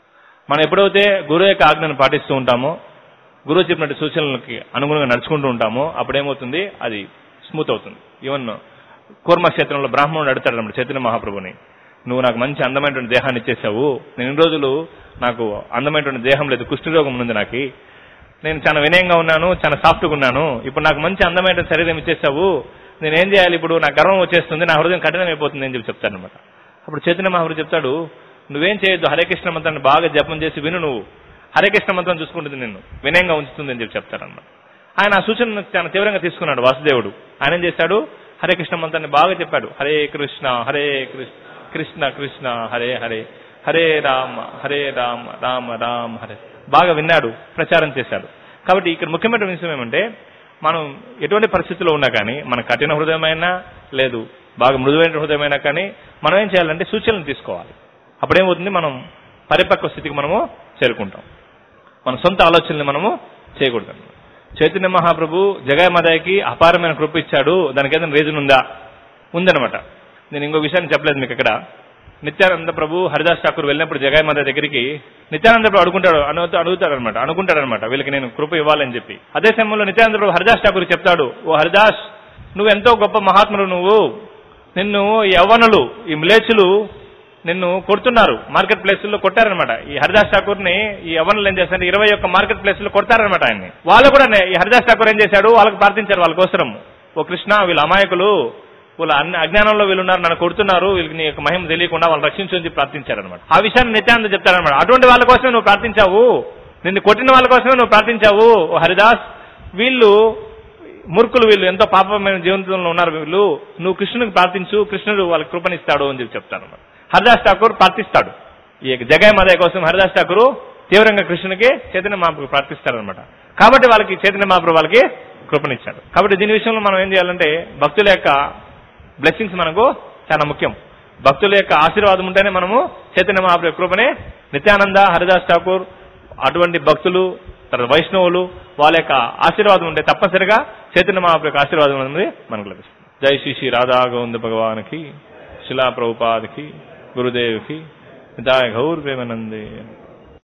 మనం ఎప్పుడైతే గురువు యొక్క ఆజ్ఞను పాటిస్తూ ఉంటామో గురువు చెప్పినట్టు సూచనలకి అనుగుణంగా నడుచుకుంటూ ఉంటామో అప్పుడేమవుతుంది అది స్మూత్ అవుతుంది ఈవెన్ కూర్మ క్షేత్రంలో బ్రాహ్మణుడు అడుగుతాడు అన్నమాట చైతన్య మహాప్రభుని నువ్వు నాకు మంచి అందమైనటువంటి దేహాన్ని ఇచ్చేసావు నేను ఇన్ని రోజులు నాకు అందమైనటువంటి దేహం లేదు కుష్ఠరోగం ఉంది నాకు నేను చాలా వినయంగా ఉన్నాను చాలా సాఫ్ట్గా ఉన్నాను ఇప్పుడు నాకు మంచి అందమైన శరీరం ఇచ్చేసావు నేనేం చేయాలి ఇప్పుడు నా గర్వం వచ్చేస్తుంది నా హృదయం కఠినం అయిపోతుంది అని చెప్పి చెప్తాను అనమాట అప్పుడు చైతన్య మహాప్రభు చెప్తాడు నువ్వేం చేయొద్దు హరే కృష్ణ మంత్రాన్ని బాగా జపం చేసి విను నువ్వు హరే కృష్ణ మంత్రం చూసుకుంటుంది నిన్ను వినయంగా ఉంచుతుంది అని చెప్పి చెప్తాడన్నమాట ఆయన ఆ సూచనను చాలా తీవ్రంగా తీసుకున్నాడు వాసుదేవుడు ఆయన ఏం చేశాడు హరే కృష్ణ మంత్రాన్ని బాగా చెప్పాడు హరే కృష్ణ హరే కృష్ణ కృష్ణ కృష్ణ హరే హరే హరే రామ హరే రామ రామ రామ హరే బాగా విన్నాడు ప్రచారం చేశాడు కాబట్టి ఇక్కడ ముఖ్యమైన విషయం ఏమంటే మనం ఎటువంటి పరిస్థితుల్లో ఉన్నా కానీ మన కఠిన హృదయమైనా లేదు బాగా మృదువైన హృదయమైనా కానీ మనం ఏం చేయాలంటే సూచనలు తీసుకోవాలి అప్పుడేమవుతుంది మనం పరిపక్వ స్థితికి మనము చేరుకుంటాం మన సొంత ఆలోచనల్ని మనము చేయకూడదు చైతన్య మహాప్రభు జగన్మాదయ్యకి అపారమైన కృప ఇచ్చాడు దానికి ఏదైనా రీజన్ ఉందా ఉందన్నమాట నేను ఇంకో విషయాన్ని చెప్పలేదు మీకు ఇక్కడ నిత్యానంద ప్రభు హరిదాస్ ఠాకూర్ వెళ్ళినప్పుడు జగన్మాద దగ్గరికి నిత్యానంద ప్రభు అడుగుంటాడు అను అడుగుతాడు అనమాట అనుకుంటాడు అనమాట వీళ్ళకి నేను కృప ఇవ్వాలని చెప్పి అదే సమయంలో నిత్యానంద ప్రభు హరిదాస్ ఠాకూర్ చెప్తాడు ఓ హరిదాస్ నువ్వు ఎంతో గొప్ప మహాత్ముడు నువ్వు నిన్ను ఈ యవ్వనులు ఈ మ్లేచులు నిన్ను కొడుతున్నారు మార్కెట్ ప్లేస్ లో కొట్టారనమాట ఈ హరిదాస్ ఠాకూర్ ని ఈ యవనులు ఏం చేశారు ఇరవై ఒక్క మార్కెట్ ప్లేస్ లో కొడతారనమాట ఆయన్ని వాళ్ళు కూడా నే- ఈ హరిదాస్ ఠాకూర్ ఏం చేశాడు వాళ్ళకి ప్రార్థించారు వాళ్ళ కోసం ఓ కృష్ణ వీళ్ళ అమాయకులు వీళ్ళ అన్ని అజ్ఞానంలో వీళ్ళు ఉన్నారు నన్ను కొడుతున్నారు వీళ్ళకి నీ యొక్క మహిమ తెలియకుండా వాళ్ళు రక్షించని చెప్పి ప్రార్థించారనమాట ఆ విషయాన్ని నిత్యానంద చెప్తారనమాట అటువంటి వాళ్ళ కోసమే నువ్వు ప్రార్థించావు నిన్ను కొట్టిన వాళ్ళ కోసమే నువ్వు ప్రార్థించావు ఓ హరిదాస్ వీళ్ళు మూర్ఖులు వీళ్ళు ఎంతో పాపమైన జీవితంలో ఉన్నారు వీళ్ళు నువ్వు కృష్ణునికి ప్రార్థించు కృష్ణుడు వాళ్ళకి కృపనిస్తాడు అని చెప్పి చెప్తాను అన్నమాట. హరిదాస్ ఠాకూర్ ప్రార్థిస్తాడు ఈ జగయ మదయ కోసం హరిదాస్ ఠాకూర్ తీవ్రంగా కృష్ణునికి చైతన్య మహాప్రభు ప్రార్థిస్తారనమాట కాబట్టి వాళ్ళకి చైతన్య మహాప్రభు వాళ్ళకి కృపనిచ్చాడు కాబట్టి దీని విషయంలో మనం ఏం చేయాలంటే భక్తుల యొక్క బ్లెస్సింగ్స్ మనకు చాలా ముఖ్యం భక్తుల యొక్క ఆశీర్వాదం ఉంటేనే మనము చైతన్య మహాప్రభు యొక్క కృపనే నిత్యానంద హరిదాస్ ఠాకూర్ అటువంటి భక్తులు తర్వాత వైష్ణవులు వాళ్ళ యొక్క ఆశీర్వాదం ఉంటే తప్పనిసరిగా చైతన్య మహాప్రభు యొక్క ఆశీర్వాదం అనేది మనకు లభిస్తుంది జై శ్రీ శ్రీ రాధా గోవింద భగవానికి శిలా ప్రభుపాదికి గురుదేవ్కి నితాయ గౌర్ ప్రేమానందే